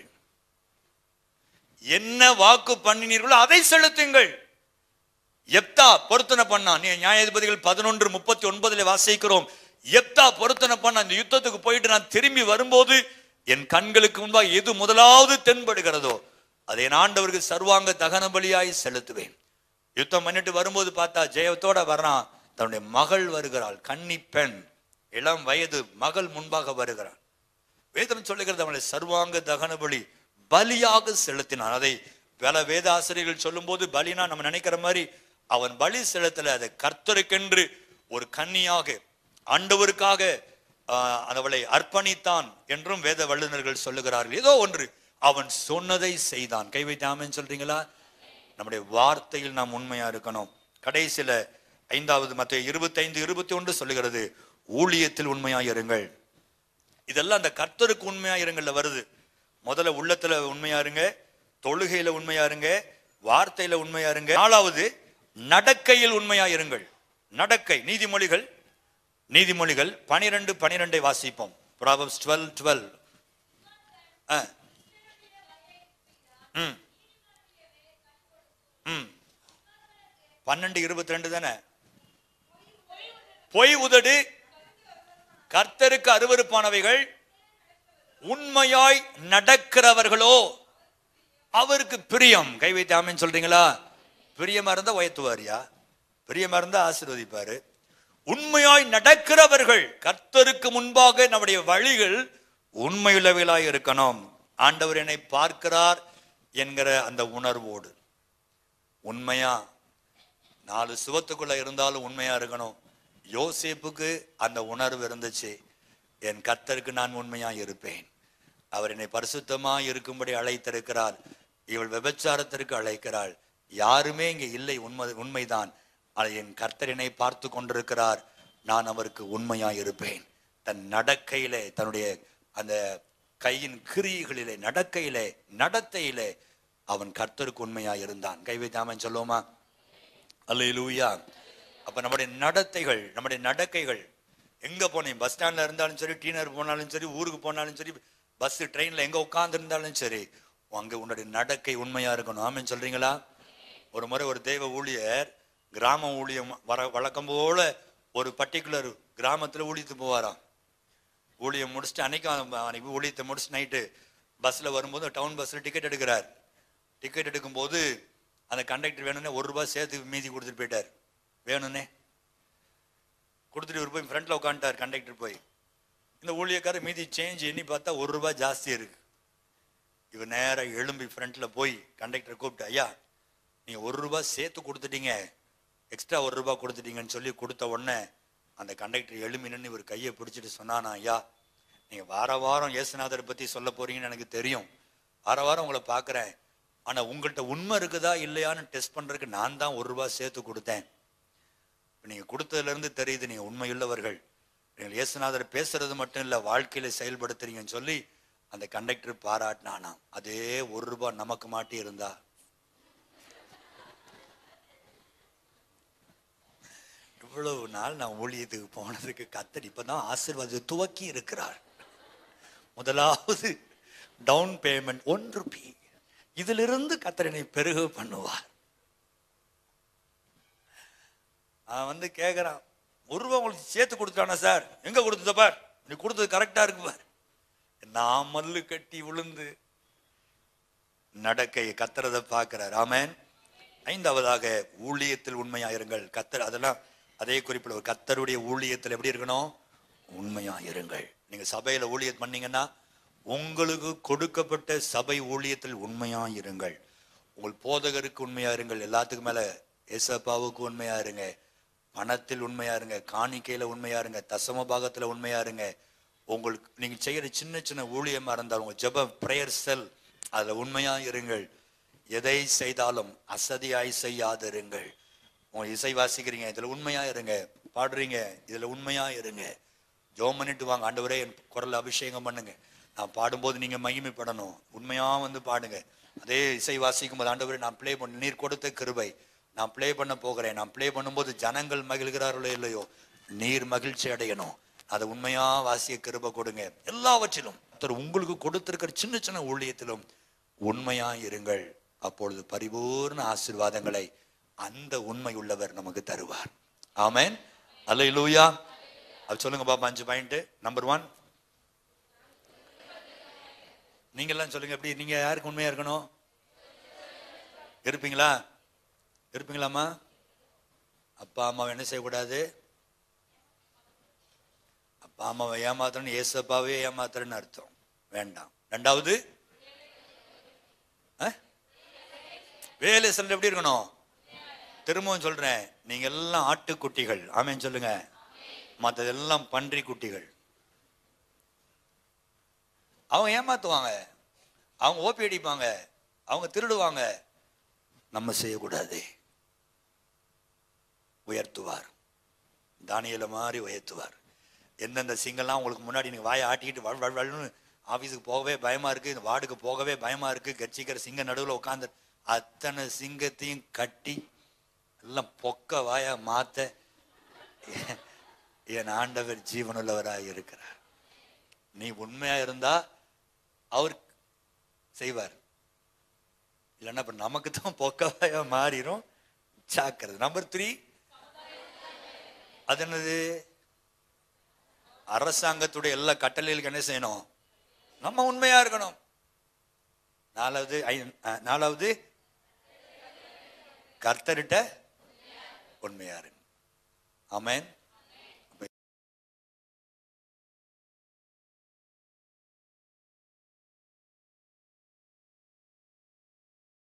என்ன வாக்கு பண்ணினீர்களோ அதை செலுத்துங்கள் எப்தா பொருத்தனை பண்ணான் நீ நியாயாதிபதிகள் பதினொன்று முப்பத்தி ஒன்பதுல வாசிக்கிறோம் எப்தா பொருத்தனை பண்ண அந்த யுத்தத்துக்கு போயிட்டு நான் திரும்பி வரும்போது என் கண்களுக்கு முன்பாக எது முதலாவது தென்படுகிறதோ அதை நான் ஆண்டவருக்கு சர்வாங்க தகன பலியாய் செலுத்துவேன் யுத்தம் பண்ணிட்டு வரும்போது பார்த்தா ஜெயத்தோட வர்றான் தன்னுடைய மகள் வருகிறாள் கன்னி பெண் இளம் வயது மகள் முன்பாக வருகிறாள் வேதம் சொல்லுகிறது அவனை சர்வாங்க தகன பலி பலியாக செலுத்தினான் அதை பல வேத ஆசிரியர்கள் சொல்லும்போது பலினா நம்ம நினைக்கிற மாதிரி அவன் பலி செலுத்தல அதை கர்த்தருக்கென்று ஒரு கன்னியாக ஆண்டவருக்காக ஆஹ், அவளை அர்ப்பணித்தான் என்றும் வேத வல்லுநர்கள் சொல்லுகிறார்கள் ஏதோ ஒன்று அவன் சொன்னதை செய்தான் கை வைத்து ஆமென் சொல்றீங்களா நம்முடைய வார்த்தையில் நாம் உண்மையா இருக்கணும் கடைசியில ஐந்தாவது மற்ற இருபத்தைந்து இருபத்தி ஒன்று சொல்லுகிறது ஊழியத்தில் உண்மையாய் இருங்கள் இதெல்லாம் அந்த கர்த்தருக்கு உண்மையா இருங்கள்ல வருது முதல்ல உள்ளத்துல உண்மையா இருங்க தொழுகையில உண்மையா இருங்க வார்த்தையில உண்மையா இருங்க நாலாவது நடக்கையில் உண்மையா இருங்கள் நடக்கை நீதிமொழிகள் நீதிமொழிகள் பனிரெண்டு பனிரெண்டை வாசிப்போம் ப்ராபப்ஸ் டுவெல் டுவெல் ம் ம் பன்னெண்டு இருபத்தி ரெண்டு தானே பொய் உதடு கர்த்தருக்கு அருவருப்பானவைகள் உண்மையாய் நடக்கிறவர்களோ அவருக்கு பிரியம் கை வைத்து ஆமென் சொல்றீங்களா பிரியமா இருந்தா உயர்த்துவாரியா பிரியமா இருந்தா ஆசீர்வதிப்பாரு உண்மையாய் நடக்கிறவர்கள் கர்த்தருக்கு முன்பாக நம்முடைய வழிகள் உண்மையுள்ளவைகளாய் இருக்கணும் ஆண்டவர் என்னை பார்க்கிறார் என்கிற அந்த உணர்வோடு உண்மையா நாலு சுவத்துக்குள்ள இருந்தாலும் உண்மையா இருக்கணும் யோசேப்புக்கு அந்த உணர்வு இருந்துச்சு என் கர்த்தருக்கு நான் உண்மையா இருப்பேன் அவர் என்னை பரிசுத்தமா இருக்கும்படி அழைத்திருக்கிறார் இவள் விபச்சாரத்திற்கு அழைக்கிறாள் யாருமே இங்கே இல்லை உண்மை உண்மைதான் ஆனால் என் கர்த்தர் என்னை பார்த்து கொண்டிருக்கிறார் நான் அவருக்கு உண்மையா இருப்பேன் தன் நடக்கையிலே தன்னுடைய அந்த கையின் கிரியைகளிலே நடக்கையிலே நடத்தையிலே அவன் கர்த்தருக்கு உண்மையா இருந்தான் கை வைத்தாமன் சொல்லுவோமா அல்லேலூயா அப்ப நம்முடைய நடத்தைகள் நம்முடைய நடக்கைகள் எங்க போனேன் பஸ் ஸ்டாண்ட்ல இருந்தாலும் சரி டீனர் போனாலும் சரி ஊருக்கு போனாலும் சரி பஸ் ட்ரெயின்ல எங்க உட்கார்ந்து இருந்தாலும் சரி அங்க உன்னுடைய நடக்கை உண்மையா இருக்கணும் ஆமென் சொல்றீங்களா ஒரு முறை ஒரு தெய்வ ஊழியர் கிராம ஊழியம் வர வழக்கம் போல ஒரு பர்டிகுலர் கிராமத்துல ஊழியத்து போவாராம் ஊழியம் முடிச்சுட்டு அன்னைக்கு அவன் அன்னைக்கு ஊழியத்தை முடிச்சு நைட்டு பஸ்ல வரும்போது டவுன் பஸ்ல டிக்கெட் எடுக்கிறார் டிக்கெட் எடுக்கும்போது அந்த கண்டக்டர் வேணும்னே ஒரு ரூபாய் சேர்த்து மீதி கொடுத்துட்டு போயிட்டார் வேணும்னே கொடுத்துட்டு இவர் போய் ஃப்ரண்ட்ல உட்காந்துட்டார் கண்டக்டர் போய் இந்த ஊழியக்காரர் மீதி சேஞ்ச் எண்ணி பார்த்தா ஒரு ரூபாய் ஜாஸ்தி இருக்கு இவர் நேரா எழும்பி ஃப்ரண்ட்ல போய் கண்டக்டரை கூப்பிட்டு ஐயா நீங்க ஒரு ரூபாய் சேர்த்து கொடுத்துட்டீங்க எக்ஸ்ட்ரா ஒரு ரூபாய் கொடுத்துட்டீங்கன்னு சொல்லி கொடுத்த உடனே அந்த கண்டக்டர் எழும்பி நின்று இவர் கையை பிடிச்சிட்டு சொன்னானா ஐயா நீங்க வார வாரம் இயேசுநாதரை பத்தி சொல்ல போறீங்கன்னு எனக்கு தெரியும் வார வாரம் உங்களை பார்க்கறேன் ஆனா உங்கள்கிட்ட உண்மை இருக்குதா இல்லையான்னு டெஸ்ட் பண்றதுக்கு நான் தான் ஒரு ரூபாய் சேர்த்து கொடுத்தேன் இப்ப நீங்க கொடுத்ததுல இருந்து தெரியுது நீங்க உண்மையுள்ளவர்கள் நீங்கள் இயேசுநாதர் பேசுறது மட்டும் இல்ல வாழ்க்கையில செயல்படுத்துறீங்கன்னு சொல்லி அந்த கண்டக்டர் பாராட்டினானாம் அதே ஒரு ரூபாய் நமக்கு மாட்டி இருந்தா இவ்வளவு நாள் நான் ஊழியத்துக்கு போனதுக்கு கத்தர் இப்பதான் ஆசீர்வாதத்தை துவக்கி இருக்கிறார் முதலாவது டவுன் பேமெண்ட் ஒன் ருபி இதிலிருந்து கத்தரனை பெருக பண்ணுவார் அவன் வந்து கேட்குறான் ஒரு ரூபா உங்களுக்கு சேர்த்து கொடுத்தானா சார் எங்க கொடுத்தத பார் நீ கொடுத்தது கரெக்டா இருக்கு பார் நான் மல்லு கட்டி விழுந்து நடக்கை கத்துறத பார்க்கிறார் ஆமென் ஐந்தாவதாக ஊழியத்தில் உண்மையாயிருங்கள் கத்தர் அதெல்லாம் அதே குறிப்பில் ஒரு கத்தருடைய ஊழியத்தில் எப்படி இருக்கணும் உண்மையாயிருங்கள் நீங்க சபையில ஊழியம் பண்ணீங்கன்னா உங்களுக்கு கொடுக்கப்பட்ட சபை ஊழியத்தில் உண்மையாயிருங்கள் உங்கள் போதகருக்கு உண்மையா இருங்கள் எல்லாத்துக்கும் மேல ஏசப்பாவுக்கு உண்மையா இருங்க பணத்தில் உண்மையா இருங்க காணிக்கையில உண்மையா இருங்க தசம பாகத்துல உண்மையா இருங்க உங்களுக்கு நீங்க செய்யற சின்ன சின்ன ஊழியமா இருந்தால் உங்க ஜெப பிரேயர் செல் அதுல உண்மையா இருங்கள் எதை செய்தாலும் அசதியாய் செய்யாதிருங்கள் உங்க இசை வாசிக்கிறீங்க இதுல உண்மையா இருங்க பாடுறீங்க இதுல உண்மையா இருங்க ஜோம் பண்ணிட்டு வாங்க ஆண்டவரே என் குரல் அபிஷேகம் பண்ணுங்க நான் பாடும்போது நீங்க மகிமைப்படணும் உண்மையா வந்து பாடுங்க அதே இசை வாசிக்கும் போது ஆண்டவரே நான் ப்ளே பண்ண நீர் கொடுத்த கிருபை நான் ப்ளே பண்ண போகிறேன் நான் ப்ளே பண்ணும்போது ஜனங்கள் மகிழ்கிறார்களோ இல்லையோ நீர் மகிழ்ச்சி அடையணும் அதை உண்மையா வாசிய கிருபை கொடுங்க எல்லாவற்றிலும் கர்த்தர் உங்களுக்கு கொடுத்திருக்கிற சின்ன சின்ன ஊழியத்திலும் உண்மையா இருங்கள் அப்பொழுது பரிபூர்ண ஆசீர்வாதங்களை அந்த உண்மை உள்ளவர் நமக்கு தருவார் ஆமென் அல்லேலூயா அது சொல்லுங்க பாப்பா அஞ்சு பாயிண்ட் நம்பர் ஒன் நீங்க எல்லாம் சொல்லுங்க எப்படி நீங்க யாருக்கு உண்மையா இருக்கணும் இருப்பீங்களா இருப்பீங்களாம்மா அப்பா அம்மாவை என்ன செய்யக்கூடாது அப்பா அம்மாவை ஏமாத்துறேன்னு ஏசப்பாவே ஏமாத்துறேன்னு அர்த்தம் வேண்டாம் ரெண்டாவது ஆ? வேலை செல்ல எப்படி இருக்கணும் திரும்பவும் சொல்றேன் நீங்க எல்லாம் ஆட்டுக்குட்டிகள் ஆமேன்னு சொல்லுங்க மற்றதெல்லாம் பன்றி குட்டிகள் அவங்க ஏமாத்துவாங்க அவங்க ஓப்பி அடிப்பாங்க அவங்க திருடுவாங்க நம்ம செய்யக்கூடாது உயர்த்துவார் தானியல மாதிரி உயர்த்துவார் எந்தெந்த சிங்கெல்லாம் உங்களுக்கு முன்னாடி நீங்க வாயை ஆட்டிக்கிட்டு வள் வள் வள்னு ஆஃபீஸுக்கு போகவே பயமா இருக்கு இந்த வார்டுக்கு போகவே பயமா இருக்கு கட்சிக்கிற சிங்க நடுவில் உட்காந்து அத்தனை சிங்கத்தையும் கட்டி எல்லாம் பொக்க வாயா மாத்த என் ஆண்டவர் ஜீவனுள்ளவராக இருக்கிறார் நீ உண்மையா இருந்தா அவர் செய்வார் இல்லைன்னா இப்ப நமக்கு தான் பொக்கவாயா மாறிடும் ஜாக்கிரதை நம்பர் த்ரீ அது என்னது அரசாங்கத்துடைய எல்லா கட்டளைகளுக்கு என்ன செய்யணும் நம்ம உண்மையா இருக்கணும் நாலாவது ஐ- அஹ், நாலாவது கர்த்தர்கிட்ட உண்மையா இருங்க ஆமென்